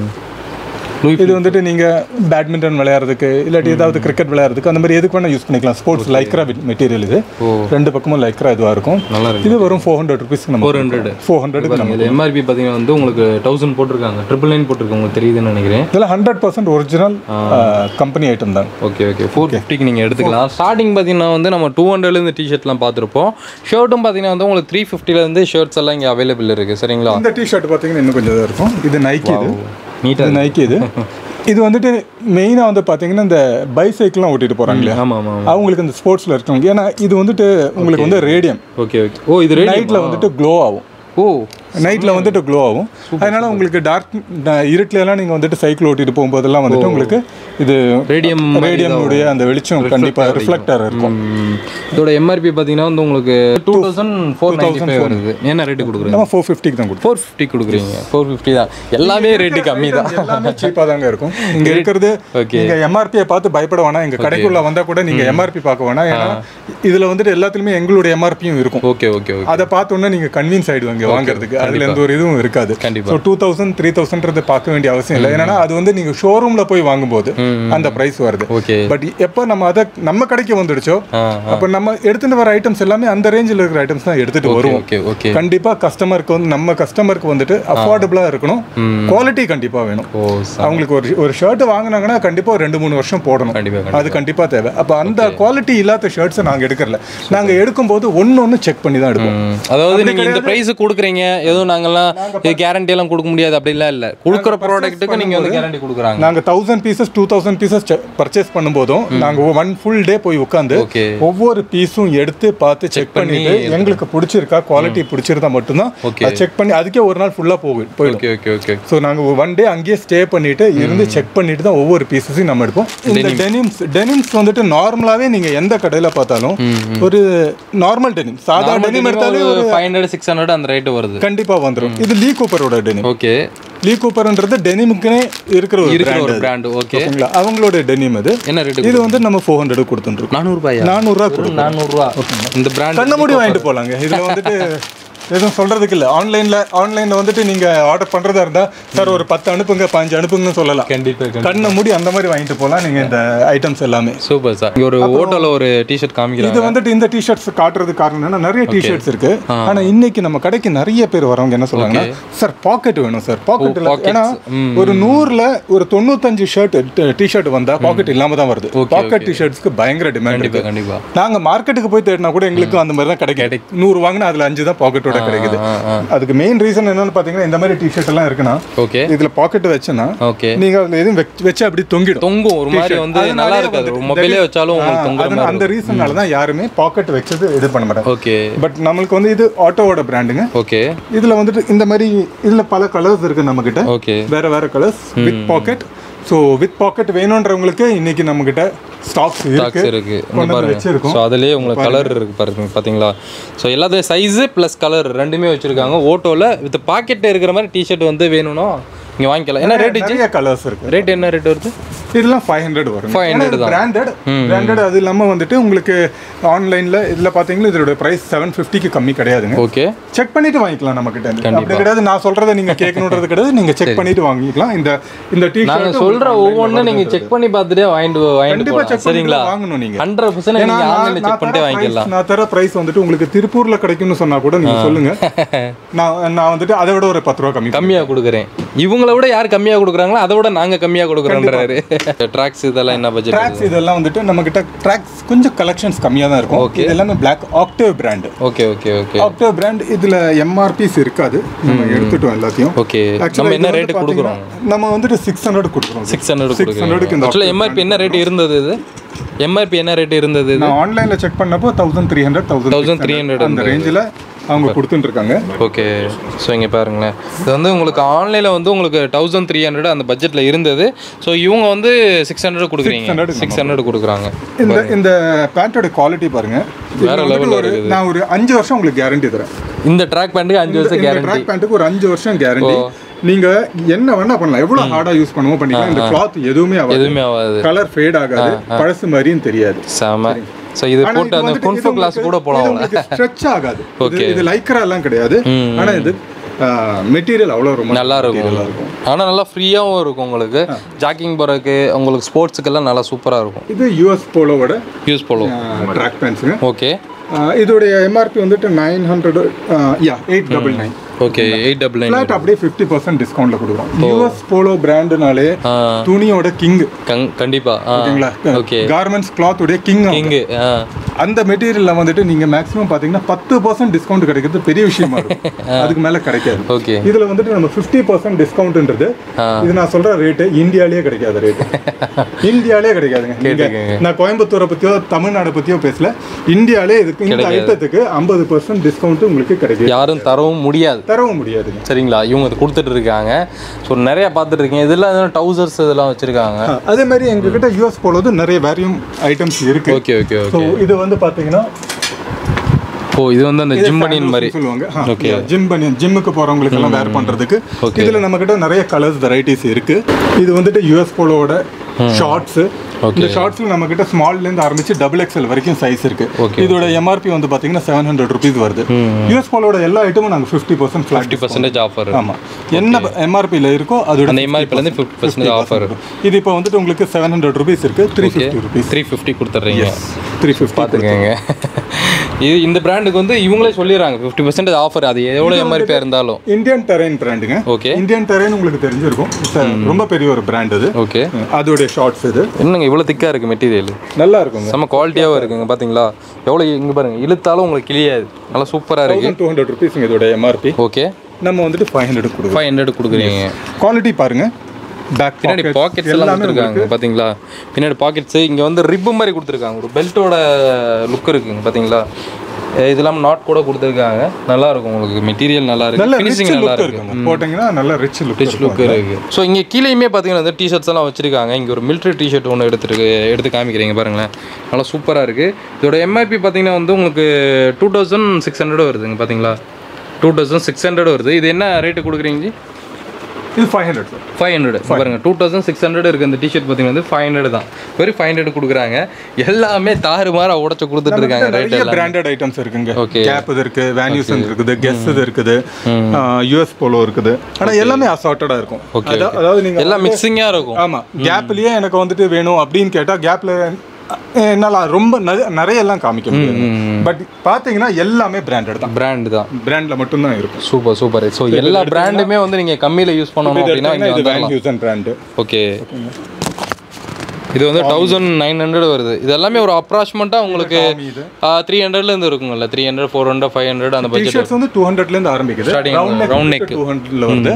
இது வந்துட்டு நீங்க பேட்மிண்டன் விளையாடுறதுக்கு இல்லாட்டி ஏதாவது கிரிக்கெட் விளையாடுறதுக்கு அந்த மாதிரி எதுக்கு வேணா யூஸ் பண்ணிக்கலாம் ஸ்போர்ட்ஸ் லைக்ரா மெட்டீரியல் இது ரெண்டு பக்கமும் லைக்ரா இதுவா இருக்கும் நல்லா இருக்கு இது வரும் ஃபோர் ஹண்ட்ரட் ருபீஸ்க்கு நம்ம ஃபோர் ஹண்ட்ரட் ஃபோர் ஹண்ட்ரடுக்கு நம்ம இது எம்ஆர்பி பார்த்தீங்கன்னா வந்து உங்களுக்கு தௌசண்ட் போட்டிருக்காங்க ட்ரிபிள் நைன் போட்டிருக்காங்க உங்களுக்கு தெரியுதுன்னு நினைக்கிறேன் இதெல்லாம் hundred percent original company item தான் ஓகே ஓகே ஃபோர் ஃபிஃப்டிக்கு நீங்கள் எடுத்துக்கலாம் ஸ்டார்டிங் பார்த்தீங்கன்னா வந்து நம்ம டூ ஹண்ட்ரட்லேருந்து டிஷர்ட்லாம் பார்த்துருப்போம் ஷர்ட்டும் பார்த்தீங்கன்னா வந்து உங்களுக்கு த்ரீ ஃபிஃப்டிலேருந்து ஷர்ட்ஸ் எல்லாம் இங்கே அவைலபிள் இருக்குது சரிங்களா இந்த டிஷர்ட் பார்த்தீங்கன்னா இன்னும் கொஞ்சம் இதா இருக்கும் இது நைக்கி இது நீட்டாக இது நைக்கி இது இது வந்துட்டு மெயினாக வந்து பார்த்தீங்கன்னா இந்த பைசைக்கிள்லாம் ஓட்டிட்டு போகிறாங்க இல்லையா ஆமாம் ஆமாம் அவங்களுக்கு இந்த ஸ்போர்ட்ஸில் இருக்கவங்க ஏன்னா இது வந்துட்டு உங்களுக்கு வந்து ரேடியம் ஓகே ஓகே ஓ இது ரேட் நைட்டில் வந்துட்டு க்ளோ ஆகும் ஓ நைட்டில் வந்துட்டு க்ளோ ஆகும் அதனால உங்களுக்கு டார்க் இருட்டுல எல்லாம் நீங்கள் வந்துட்டு சைக்கிள் ஓட்டிட்டு போகும்போதெல்லாம் வந்துட்டு உங்களுக்கு இது ரேடியம் ரேடியம் உடைய அந்த வெளிச்சம் கண்டிப்பா ரிஃப்ளெக்டர் இருக்கும் இதோட எம்ஆர்பி பார்த்தீங்கன்னா வந்து உங்களுக்கு டூ தௌசண்ட் ஃபோர் நைன்டி வருது என்ன ரேட்டு கொடுக்குறீங்க நம்ம ஃபோர் ஃபிஃப்டிக்கு தான் கொடுப்போம் ஃபோர் ஃபிஃப்டி கொடுக்குறீங்க ஃபோர் ஃபிஃப்டி தான் எல்லாமே ரேட்டு கம்மி தான் எல்லாமே சீப்பாக தாங்க இருக்கும் இங்க இருக்கிறது Okay. நீங்க எம்ஆர்பியை பார்த்து பயப்பட வேணாம் எங்க கடைக்குள்ள வந்தா கூட நீங்க எம்ஆர்பி பார்க்க வேணாம் ஏன்னா இதுல வந்துட்டு எல்லாத்துலயுமே எங்களுடைய எம்ஆர்பியும் இருக்கும் ஓகே ஓகே ஓகே அதை பார்த்தோன்னே நீங்க கன்வின்ஸ் ஆயிடுவாங்க வாங்குறதுக்கு அதுல எந்த ஒரு இதுவும் இருக்காது கண்டிப்பா. ஸோ டூ தௌசண்ட் த்ரீ தௌசண்ட்றது பார்க்க வேண்டிய அவசியம் இல்லை ஏன்னா அது வந்து நீங்க ஷோரூம்ல போய் வாங்கும்போது அந்த பிரைஸ் வருது ஓகே பட் எப்போ நம்ம அதை நம்ம கடைக்கு வந்துடுச்சோ ஆ அப்போ நம்ம எடுத்துட்டு வர ஐட்டம்ஸ் எல்லாமே அந்த ரேஞ்சில் இருக்கிற ஐட்டம்ஸ் தான் எடுத்துட்டு வருவோம் ஓகே ஓகே கண்டிப்பா கஸ்டமருக்கு வந்து நம்ம கஸ்டமருக்கு வந்துட்டு அஃபோர்டபுளா இருக்கணும் குவாலிட்டி கண்டிப்பா வேணும் ஓ அவங்களுக்கு ஒரு ஒரு ஷர்ட் வாங்குனாங்கன்னா கண்டிப்பா ஒரு ரெண்டு மூணு வருஷம் போடணும் கண்டிப்பா அது கண்டிப்பா தேவை அப்ப அந்த குவாலிட்டி இல்லாத ஷர்ட்ஸை நாங்க எடுக்கறல நாங்க எடுக்கும்போது ஒன்னு ஒன்னு செக் பண்ணி தான் எடுப்போம் ம். அதாவது நீங்க இந்த பிரைஸ் கொடுக்குறீங்க எதுவும் நாங்கெல்லாம் இது கேரண்டி எல்லாம் கொடுக்க முடியாது அப்படிலாம் இல்ல கொடுக்குற ப்ராடக்ட்டுக்கு நீங்க வந்து கேரண்டி கொடுக்குறாங்க நாங்க thousand pieces two thousand pieces purchase பண்ணும்போதும் நாங்க ஒன் ஃபுல் டே போய் உட்காந்து ஓகே ஒவ்வொரு பீஸும் எடுத்து பார்த்து செக் பண்ணிட்டு எங்களுக்கு பிடிச்சிருக்கா குவாலிட்டி பிடிச்சிருந்தா மட்டும்தான் Okay. செக் பண்ணி அதுக்கே ஒரு நாள் ஃபுல்லா போகும் போயிடும் ஓகே ஓகே ஓகே ஸோ நாங்கள் ஒன் டே அங்கேயே ஸ்டே பண்ணிட்டு இருந்து செக் பண்ணிட்டு தான் ஒவ்வொரு பீசஸையும் நம்ம எடுப்போம் இந்த டெனிம்ஸ் டெனிம்ஸ் வந்துட்டு நார்மலாவே நீங்க எந்த கடையில பார்த்தாலும் ஒரு நார்மல் டெனிம் சாதா டெனிம் எடுத்தாலே ஒரு ஃபைவ் ஹண்ட்ரட் சிக்ஸ் ஹண்ட்ரட் அந்த ரேட்டு வருது கண்டிப்பா வந்துரும் இது லீ கூப்பரோட டெனிம் ஓகே லீ கூப்பர்ன்றது டெனிமுக்குனே இருக்கிற ஒரு இருக்கிற ஒரு பிராண்ட் பிராண்ட் ஓகே ஓகேங்களா அவங்களோட டெனிம் இது என்ன ரேட்டு இது வந்து நம்ம ஃபோர் ஹண்ட்ரட் கொடுத்துருக்கோம் நானூறுபாயா நானூறுரூவா கொடுக்கும் நானூறுரூவா இந்த பிராண்ட் கண்ண மூடி வாங்கிட்டு போலாங்க இதுல வந்துட்டு எதுவும் சொல்றதுக்கு இல்ல ஆன்லைன்ல ஆன்லைன்ல வந்துட்டு நீங்க ஆர்டர் பண்றதா இருந்தா சார் ஒரு பத்து அனுப்புங்க பாஞ்சு அனுப்புங்கன்னு சொல்லலாம் கண்டிப்பா கண்ணை மூடி அந்த மாதிரி வாங்கிட்டு போலாம் நீங்க இந்த ஐட்டம்ஸ் எல்லாமே சூப்பர் சார் இங்க ஒரு ஓட்டோல ஒரு டிஷர்ட் காமிக்கிறாங்க இது வந்துட்டு இந்த டிஷர்ட்ஸ் காட்டுறது காரணம் என்னன்னா நிறைய டிஷர்ட்ஸ் இருக்கு ஆனா இன்னைக்கு நம்ம கடைக்கு நிறைய பேர் வரவங்க என்ன சொல்றாங்கன்னா சார் பாக்கெட் வேணும் சார் பாக்கெட் pockets. ஏன்னா ஒரு நூறுல ஒரு தொண்ணூத்தஞ்சு ஷர்ட் டிஷர்ட் வந்தா பாக்கெட் இல்லாம தான் வருது பாக்கெட் டிஷர்ட்ஸ்க்கு பயங்கர டிமாண்ட் கண்டிப்பா இருக்கு கண்டிப்பா நாங்க மார்க்கெட்டுக்கு போய் தேடினா கூட எங்களுக்கு அந்த மாதிரி தான் கிடைக்கும் நூறு வாங்கினா அதுல அஞ்சு தான் பாக்கெட்டோட கிடைக்குது ஆ, ஆ. அதுக்கு மெயின் ரீசன் என்னன்னு பாத்தீங்கன்னா இந்த மாதிரி டிஷர்ட் எல்லாம் இருக்குன்னா ஓகே இதுல பாக்கெட் வச்சுன்னா ஓகே நீங்க அதுல எதுவும் வெச்சு- வச்சு அப்படி தொங்கிடும் தொங்கும் ஒரு மாதிரி வந்து அதனாலே நல்லா இருக்காது வந்துட்டு மொபைலே வச்சாலும் உங்களுக்கு ஆ, தொங்குற அதனால மாதிரி அந்த ரீசன்னால தான் யாருமே பாக்கெட் வச்சது இது பண்ண மாட்டாங்க ஓகே பட் நம்மளுக்கு வந்து இது ஆட்டோவோட பிராண்டுங்க ஓகே இதுல வந்துட்டு இந்த மாதிரி இதுல பல கலர்ஸ் இருக்கு நம்ம கிட்ட ஓகே வேற வேற colours with pocket so with pocket வேணுன்றவங்களுக்கு இன்னைக்கு நம்ம கிட்ட ஸ்டாக்ஸ் இருக்கு டாக்ஸ் இருக்கு இங்க கொண்டு வந்து பாருங்க வச்சிருக்கோம் ஸோ அதுலேயே உங்களுக்கு கலர் இருக்கு பாருங்க பாத்தீங்களா ஸோ எல்லாத்தையும் சைஸு ப்ளஸ் கலர் ரெண்டுமே வச்சிருக்காங்க ஓட்டோல வித் பாக்கெட் இருக்கிற மாதிரி டிஷர்ட் வந்து வேணும்னா இங்க வாங்கிக்கலாம் என்ன ரேட் நிறைய கலர்ஸ் இருக்கு ரேட் என்ன ரேட் வருது இதெல்லாம் ஃபைவ் ஹண்ட்ரட் வரும் 500 தான். பிராண்டட் பிராண்டட் அது இல்லாம வந்துட்டு உங்களுக்கு ஆன்லைன்ல இதுல பாத்தீங்கன்னா இதோட பிரைஸ் செவன் ஃபிஃப்டிக்கு கம்மி கிடையாதுங்க ஓகே செக் பண்ணிட்டு வாங்கிக்கலாம் நம்ம கிட்ட இருந்து. அப்படி கிடையாது நான் சொல்றதை நீங்க கேட்கணுன்றது கிடையாது நீங்க செக் பண்ணிட்டு வாங்கிக்கலாம் இந்த இந்த டி நாங்க சொல்ற ஒவ்வொன்றும் நீங்க செக் பண்ணி பார்த்துட்டே வாங்கிட்டு வாங்கிட்டு கண்டிப்பா போகலாம் செக் சரிங்களா சரிங்களா வாங்கணும் நீங்க ஹண்ட்ரட் பர்சன்ட் ஏன்னா நீங்க நான் ஆன்லைன்ல நான் செக் பண்ணிட்டே தர வாங்கிக்கலாம் price- நான் தர பிரைஸ் வந்துட்டு உங்களுக்கு திருப்பூர்ல கிடைக்கும்னு சொன்னா கூட நீங்க சொல்லுங்க நான் நான் வந்துட்டு அதை விட ஒரு பத்து ரூபா கம்மி கம்மியா கொடுக்குறேன் இவங்கள விட யார் கம்மியா கொடுக்குறாங்களோ அதை விட நாங்க கம்மியா கொடுக்குறோன்றாரு ட்ராக்ஸ் இதெல்லாம் என்ன பட்ஜெட் ட்ராக்ஸ் இதெல்லாம் வந்துட்டு நம்ம கிட்ட ட்ராக்ஸ் கொஞ்சம் கலெக்ஷன்ஸ் கம்மியா தான் இருக்கும் இது எல்லாமே black octave brand okay okay okay octave brand இதுல எம்ஆர்பிஸ் இருக்காது நம்ம எடுத்துட்டோம் எல்லாத்தையும் ஓகே Actually நம்ம இது என்ன வந்து ரேட்டு கொடுக்குறோம் பாத்தீங்கன்னா, நம்ம வந்துட்டு சிக்ஸ் ஹண்ட்ரட் கொடுக்குறோம் சிக்ஸ் ஹண்ட்ரட் சிக்ஸ் ஹண்ட்ரடுக்கு இந்த ஆக்சுவலாக எம்ஆர்பி என்ன ரேட் இருந்தது இது எம்ஆர்பி என்ன ரேட் இருந்தது இது நான் ஆன்லைன்ல செக் பண்ணப்போ தௌசண்ட் த்ரீ ஹண்ட்ரட் தௌசண்ட் 1300 அந்த ரேஞ்சில் அவங்க கொடுத்துட்டு இருக்காங்க ஓகே ஸோ இங்கே பாருங்களேன் இது வந்து உங்களுக்கு ஆன்லைனில் வந்து உங்களுக்கு தௌசண்ட் த்ரீ ஹண்ட்ரட் அந்த பட்ஜெட்டில் இருந்தது ஸோ இவங்க வந்து சிக்ஸ் ஹண்ட்ரட் கொடுக்குறீங்க 600 சிக்ஸ் ஹண்ட்ரட் கொடுக்குறாங்க இந்த இந்த பேண்டோட குவாலிட்டி பாருங்க இதுல வேற வந்துட்டு level ஒரு நான் ஒரு அஞ்சு வருஷம் உங்களுக்கு கேரண்டி தரேன் இந்த ட்ராக் பேண்ட்டுக்கு அஞ்சு வருஷம் இந்த கேரண்டி ட்ராக் பேண்ட்டுக்கு ஒரு அஞ்சு வருஷம் கேரண்டி நீங்க என்ன வேணா பண்ணலாம் எவ்வளவு ஹார்டா யூஸ் பண்ணுவோம் பண்ணிக்கலாம் இந்த கிளாத் எதுவுமே ஆகாது எதுவுமே ஆகாது கலர் ஃபேட் ஆகாது பழசு மாதிரியும் தெரியாது செம ஸோ இது ஆனா போட்டு இது அந்த வந்துட்டு குன்ஃபு இது கிளாஸ் உங்களுக்கு- கூட போகலாம் இது அவங்கள உங்களுக்கு stretch ஆகாது இது- இது லைக்ரா எல்லாம் கிடையாது ஆனா இது மெட்டீரியல் அவ்வளவு ரொம்ப நல்லா இருக்கும் ஆனால் நல்லா ஃப்ரீயாகவும் இருக்கும் உங்களுக்கு ஜாக்கிங் போகிறதுக்கு உங்களுக்கு ஸ்போர்ட்ஸுக்கெல்லாம் நல்லா சூப்பராக இருக்கும் இது யூஎஸ் போலோவோட யூஸ் பண்ணுவோம் ட்ராக் பேண்ட்ஸுங்க ஓகே இதோடைய எம்ஆர்பி வந்துட்டு nine hundred yeah eight double nine okay eight double nine flat அப்படியே ஃபிஃப்டி பர்சன்ட் டிஸ்கவுண்ட்ல கொடுக்குறோம் யூஎஸ் போலோ பிராண்டுனாலே துணியோட கிங் கங் கண்டிப்பாக ஆ ஓகேங்களா ஓகே கார்மெண்ட்ஸ் கிளாத் உடைய கிங் இங்கு ஆ அந்த மெட்டீரியல்ல வந்துட்டு நீங்க மேக்ஸிமம் பாத்தீங்கன்னா பத்து பர்சன்ட் டிஸ்கவுண்ட் கிடைக்கிறது பெரிய விஷயமா இருக்கும் அதுக்கு மேல கிடைக்காது ஓகே இதுல வந்துட்டு நம்ம ஃபிஃப்டி பர்சன்ட் டிஸ்கவுண்ட்ன்றது இது நான் சொல்ற ரேட்டு இந்தியாலயே கிடைக்காத ரேட் இந்தியாலயே கிடைக்காதுங்க நீங்க கேட்டுக்கங்க. நான் கோயம்புத்தூரை பத்தியோ தமிழ்நாடை பத்தியோ பேசல இந்தியாலே இதுக்கு இந்த ஐட்டத்துக்கு ஐம்பது பர்சன்ட் டிஸ்கவுண்ட் உங்களுக்கு கிடைக்கும் யாரும் தரவும் முடியாது தரவும் முடியாதுங்க சரிங்களா இவங்க இது கொடுத்துட்டு இருக்காங்க ஸோ நிறைய பார்த்துட்டு இருக்கீங்க இதெல்லாம் டவுசர்ஸ் இதெல்லாம் வச்சிருக்காங்க ஆ, அதே மாதிரி எங்ககிட்ட யூஎஸ் போலது நிறைய வேரியம் ஐட்டம்ஸ் இருக்கு ஓகே ஓகே ஸோ ஓகே இது வந்து பார்த்தீங்கன்னா ஓ இது வந்து அந்த ஜிம் பனியன் மாதிரி சொல்லுவாங்க ஜிம் பனியன் ஜிம்முக்கு போறவங்களுக்கு எல்லாம் வேர் பண்றதுக்கு இதுல நம்ம கிட்ட நிறைய கலர்ஸ் வெரைட்டிஸ் இருக்கு இது வந்துட்டு யூஎஸ் போலோட ஷார்ட்ஸ் இந்த ஷார்ட்ஸ்ல நம்ம கிட்ட ஸ்மால்ல இருந்து ஆரம்பிச்சு டபுள் எக்ஸ்எல் வரைக்கும் சைஸ் இருக்கு இதோட எம்ஆர்பி வந்து பாத்தீங்கன்னா செவன் ஹண்ட்ரட் ருபீஸ் வருது யூஎஸ் போலோட எல்லா ஐட்டமும் நாங்க fifty percent flat fifty percentage offer ஆமா என்ன எம்ஆர்பியில் இருக்கோ அதோட அந்த எம்ஆர்பிலேருந்து ஃபிஃப்டி பர்சன்டேஜ் ஆஃபர் இது இப்போ வந்துட்டு உங்களுக்கு செவன் ஹண்ட்ரட் ருபீஸ் இருக்கு three fifty rupees three fifty கொடுத்துட்றீங்க த்ரீ ஃபிஃப்டி பார்த்துக்கங்க இது இந்த பிராண்டுக்கு வந்து இவங்களே சொல்லிடுறாங்க ஃபிஃப்டி பர்சன்டேஜ் ஆஃபர் அது எவ்வளோ எம்ஆர்பியாக இருந்தாலும் இந்தியன் டெரைன் பிராண்டுங்க ஓகே இந்தியன் டெரைன் உங்களுக்கு தெரிஞ்சிருக்கும் It's a ரொம்ப பெரிய ஒரு பிராண்ட் இது ஓகே அதோட ஷார்ட்ஸ் இது என்னங்க இவ்வளோ திக்காக இருக்குது மெட்டீரியல் நல்லா இருக்குங்க செம்ம குவாலிட்டியாகவும் இருக்குங்க பார்த்தீங்களா எவ்வளோ இங்கே பாருங்க இழுத்தாலும் உங்களுக்கு கிளியாது நல்லா சூப்பராக இருக்கு தௌசண்ட் டூ ஹண்ட்ரட் ருபீஸ் இதோட எம்ஆர்பி ஓகே நம்ம வந்துட்டு ஃபைவ் ஹண்ட்ரட் கொடுக்குறோம் ஃபைவ் ஹண்ட்ரட் கொடுக்குறீங்க குவாலிட்டி பாருங்க பேக் பின்னாடி பாக்கெட்ஸ் எல்லாம் கொடுத்துருக்காங்க பாத்தீங்களா பின்னாடி பாக்கெட்ஸ் இங்க வந்து ரிப்பு மாதிரி கொடுத்துருக்காங்க ஒரு பெல்ட்டோட லுக் இருக்குங்க பாத்தீங்களா அஹ் இது இல்லாம நாட் கூட கொடுத்துருக்காங்க நல்லா இருக்கும் உங்களுக்கு மெட்டீரியல் நல்லா நல்ல இருக்கு ரிச் ஃபினிஷிங் நல்லா லுக் இருக்கு இருக்குங்க போட்டீங்கன்னா நல்ல ரிச் லுக் ரிச் லுக் இருக்கு ஸோ இங்கே கீழேயுமே பார்த்தீங்கன்னா வந்து டிஷர்ட்ஸ் எல்லாம் வச்சிருக்காங்க இங்கே ஒரு மிலிட்ரி டிஷர்ட் ஒன்று எடுத்துருக்கு எடுத்து காமிக்கிறீங்க பாருங்களேன் நல்லா சூப்பராக இருக்குது இதோட எம்ஐபி பார்த்தீங்கன்னா வந்து உங்களுக்கு டூ தௌசண்ட் சிக்ஸ் ஹண்ட்ரட் வருதுங்க பார்த்தீங்களா டூ தௌசண்ட் சிக்ஸ் ஹண்ட்ரட் வருது இது என்ன ரேட்டு கொடுக்குறீங்க ஜி இது five hundred sir five hundred பாருங்க டூ தௌசண்ட் சிக்ஸ் ஹண்ட்ரட் இருக்கு இந்த டிஷர்ட் பார்த்தீங்கன்னா வந்து ஃபைவ் ஹண்ட்ரட் தான் வெறும் ஃபைவ் ஹண்ட்ரட் கொடுக்குறாங்க எல்லாமே தாறுமாறா உடச்சு கொடுத்துட்டு இருக்காங்க ரேட் நிறைய எல்லாம் பிராண்டட் ஐட்டம்ஸ் இருக்குங்க Okay. கேப் இது இருக்கு வேன்யூசன் இருக்குது கெஸ் இது இருக்குது யூஎஸ் போலோ இருக்குது ஆனா எல்லாமே அசார்ட்டடா இருக்கும் Okay, அதா- அதாவது நீங்க எல்லாம் மிக்சிங்காக இருக்கும் ஆமா கேப்லயே எனக்கு வந்துட்டு வேணும் அப்படின்னு கேட்டா கேப்ல என்னால ரொம்ப நெ- நிறைய எல்லாம் காமிக்க முடியாது பட் பாத்தீங்கன்னா எல்லாமே பிராண்டட் தான் பிராண்ட் தான் பிராண்ட்ல மட்டும் தான் இருக்கும் சூப்பர் சூப்பர் ஸோ எல்லா பிராண்டுமே வந்து நீங்கள் கம்மியில் யூஸ் பண்ணணும் அப்படின்னா இங்கே இது வந்துடலாம் வேன்யூசன் பிராண்ட் ஓகே இது வந்து தௌசண்ட் நைன் ஹண்ட்ரட் வருது இது எல்லாமே ஒரு அப்ராக்சிமெண்ட்டாக உங்களுக்கு இது. த்ரீ ஹண்ட்ரட்லேருந்து இருக்குங்கல்ல three hundred four hundred five hundred அந்த பட்ஜெட் டிஷர்ட்ஸ் வந்து டூ ஹண்ட்ரட்ல இருந்து ஆரம்பிக்குது Starting round round neck neck. Two ஹண்ட்ரட்ல வந்து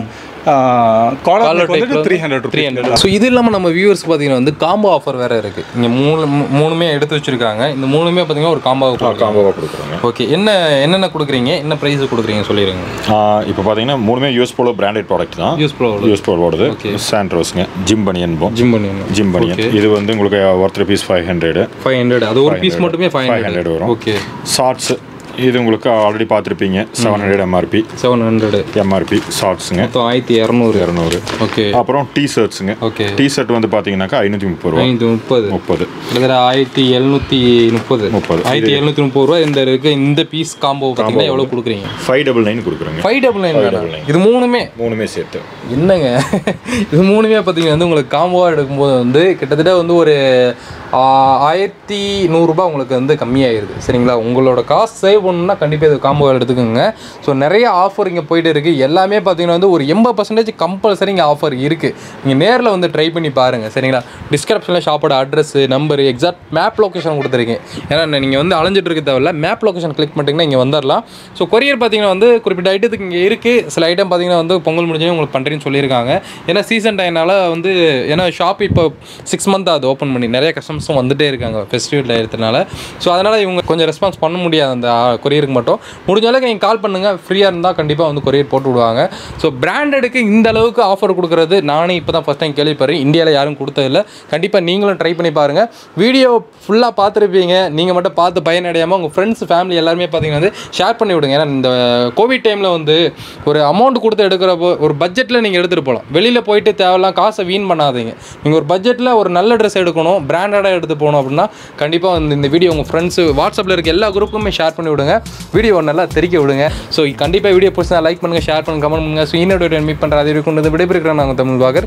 காலர் வந்துட்டு three hundred three hundred so இது இல்லாமல் நம்ம வியூவர்ஸ் பார்த்தீங்கன்னா வந்து காம்போ ஆஃபர் வேற இருக்கு இங்கே மூணு மூ- மூணுமே எடுத்து வச்சிருக்காங்க இந்த மூணுமே பார்த்தீங்கன்னா ஒரு காம்போ காம்போவாக கொடுக்குறோங்க ஓகே என்ன என்னென்ன கொடுக்குறீங்க என்ன ப்ரைஸ் கொடுக்குறீங்க சொல்லிடுங்க இப்போ பார்த்தீங்கன்னா மூணுமே யூஎஸ் போலோ பிராண்டட் ப்ராடக்ட் தான் யூஸ் ப்ரோ யூஎஸ் போலோடது சாண்ட்ரோஸ்ங்க ஜிம் பனியன் போம் ஜிம் பண்ணிடணும் ஜிம் பனியன் இது வந்து உங்களுக்கு ஒருத்தர் piece five hundred five hundred அது ஒரு பீஸ் மட்டுமே ஃபைவ் ஃபைவ் ஹண்ட்ரட் ஹண்ட்ரட் வரும் ஓகே ஷார்ட்ஸ் இது உங்களுக்கு ஆல்ரெடி பார்த்துருப்பீங்க seven hundred MRP seven hundred MRP ஷார்ட்ஸுங்க மொத்தம் ஆயிரத்தி இரநூறு இரநூறு ஓகே அப்புறம் டி ஷர்ட்ஸுங்க ஓகே டி ஷர்ட் வந்து பார்த்தீங்கன்னாக்கா ஐநூற்றி முப்பது ரூபா ஐநூற்றி முப்பது முப்பது கிட்டத்தட்ட ஆயிரத்தி எழுநூற்றி முப்பது முப்பது. ஆயிரத்தி எழுநூற்றி முப்பது ரூபா இந்த இருக்க இந்த பீஸ் காம்போ பார்த்தீங்கன்னா எவ்வளோ கொடுக்குறீங்க ஃபைவ் டபுள் நைன் கொடுக்குறோங்க ஃபைவ் டபுள் நைன் வேணாம் இது மூணுமே மூணுமே சேர்த்து என்னங்க இது மூணுமே பார்த்தீங்கன்னா வந்து உங்களுக்கு காம்போவாக எடுக்கும்போது வந்து கிட்டத்தட்ட வந்து ஒரு ஆ, ஆயிரத்தி நூறுரூபா உங்களுக்கு வந்து கம்மியாயிருது சரிங்களா உங்களோட காசு சேவ் பண்ணணும்னா கண்டிப்பாக இது காம்போவாக எடுத்துக்கோங்க ஸோ நிறைய ஆஃபர் இங்கே போயிட்டு இருக்குது எல்லாமே பார்த்தீங்கன்னா வந்து ஒரு எண்பது பர்சன்டேஜ் கம்பல்சரி இங்கே ஆஃபர் இருக்குது நீங்கள் நேரில் வந்து ட்ரை பண்ணி பாருங்கள் சரிங்களா டிஸ்கிரிப்ஷனில் ஷாப்போட address number exact map location கொடுத்துருக்கேன் ஏன்னா நீங்கள் வந்து அலைஞ்சிட்டு இருக்க தேவையில்ல மேப் லொக்கேஷன் கிளிக் பண்ணிட்டீங்கன்னா இங்கே வந்துடலாம் ஸோ கொரியர் பார்த்தீங்கன்னா வந்து குறிப்பிட்ட ஐட்டத்துக்கு இங்கே இருக்குது சில ஐட்டம் பார்த்தீங்கன்னா வந்து பொங்கல் முடிஞ்சே உங்களுக்கு பண்ணுறேன்னு சொல்லியிருக்காங்க ஏன்னா சீசன் டைம்னால வந்து ஏன்னா ஷாப் இப்போ சிக்ஸ் மந்த் ஆகுது ஓப்பன் பண்ணி நிறைய கஸ்டமர்ஸும் வந்துட்டே இருக்காங்க ஃபெஸ்டிவல் டயத்தினால ஸோ அதனால் இவங்க கொஞ்சம் ரெஸ்பான்ஸ் பண்ண முடியாது அந்த கொரியருக்கு மட்டும் முடிஞ்ச அளவுக்கு நீங்கள் கால் பண்ணுங்கள் ஃப்ரீயாக இருந்தால் கண்டிப்பாக வந்து கொரியர் போட்டு விடுவாங்க ஸோ பிராண்டடுக்கு இந்த அளவுக்கு ஆஃபர் கொடுக்குறது நானே இப்போ தான் ஃபஸ்ட் டைம் கேள்விப்படுறேன் இந்தியாவில் யாரும் கொடுத்ததில்ல கண்டிப்பாக நீங்களும் ட்ரை பண்ணி பாருங்கள் வீடியோ ஃபுல்லாக பார்த்துருப்பீங்க நீங்கள் மட்டும் பார்த்து பயனடையாமல் உங்கள் ஃப்ரெண்ட்ஸ் ஃபேமிலி எல்லாருமே பார்த்தீங்கன்னா வந்து ஷேர் பண்ணி விடுங்க ஏன்னா இந்த கோவிட் டைமில் வந்து ஒரு அமௌண்ட் கொடுத்து எடுக்கிறப்போ ஒரு பட்ஜெட்டில் நீங்கள் எடுத்துகிட்டு போகலாம் வெளியில் போயிட்டு தேவையில்லாம் காசை வீண் பண்ணாதீங்க நீங்கள் ஒரு பட்ஜெட்டில் ஒரு நல்ல ட்ரெஸ் எடுக்கணும் பிராண்டடாக எடுத்து போகணும் அப்படின்னா கண்டிப்பாக வந்து இந்த வீடியோ உங்கள் ஃப்ரெண்ட்ஸு வாட்ஸ்அப்பில் இருக்க எல்லா குரூப்புக்குமே ஷேர் பண்ணி விடுங்க வீடியோ நல்லா தெரிக்க விடுங்க ஸோ கண்டிப்பாக வீடியோ பிடிச்சா லைக் பண்ணுங்கள் ஷேர் பண்ணுங்கள் கமெண்ட் பண்ணுங்கள் ஸோ இன்னொரு மீட் பண்ணுற அது கொண்டு விடைபெறுக்கிறேன் நாங்கள் தமிழ் பாகர்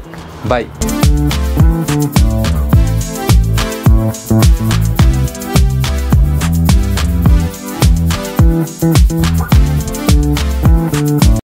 பாய்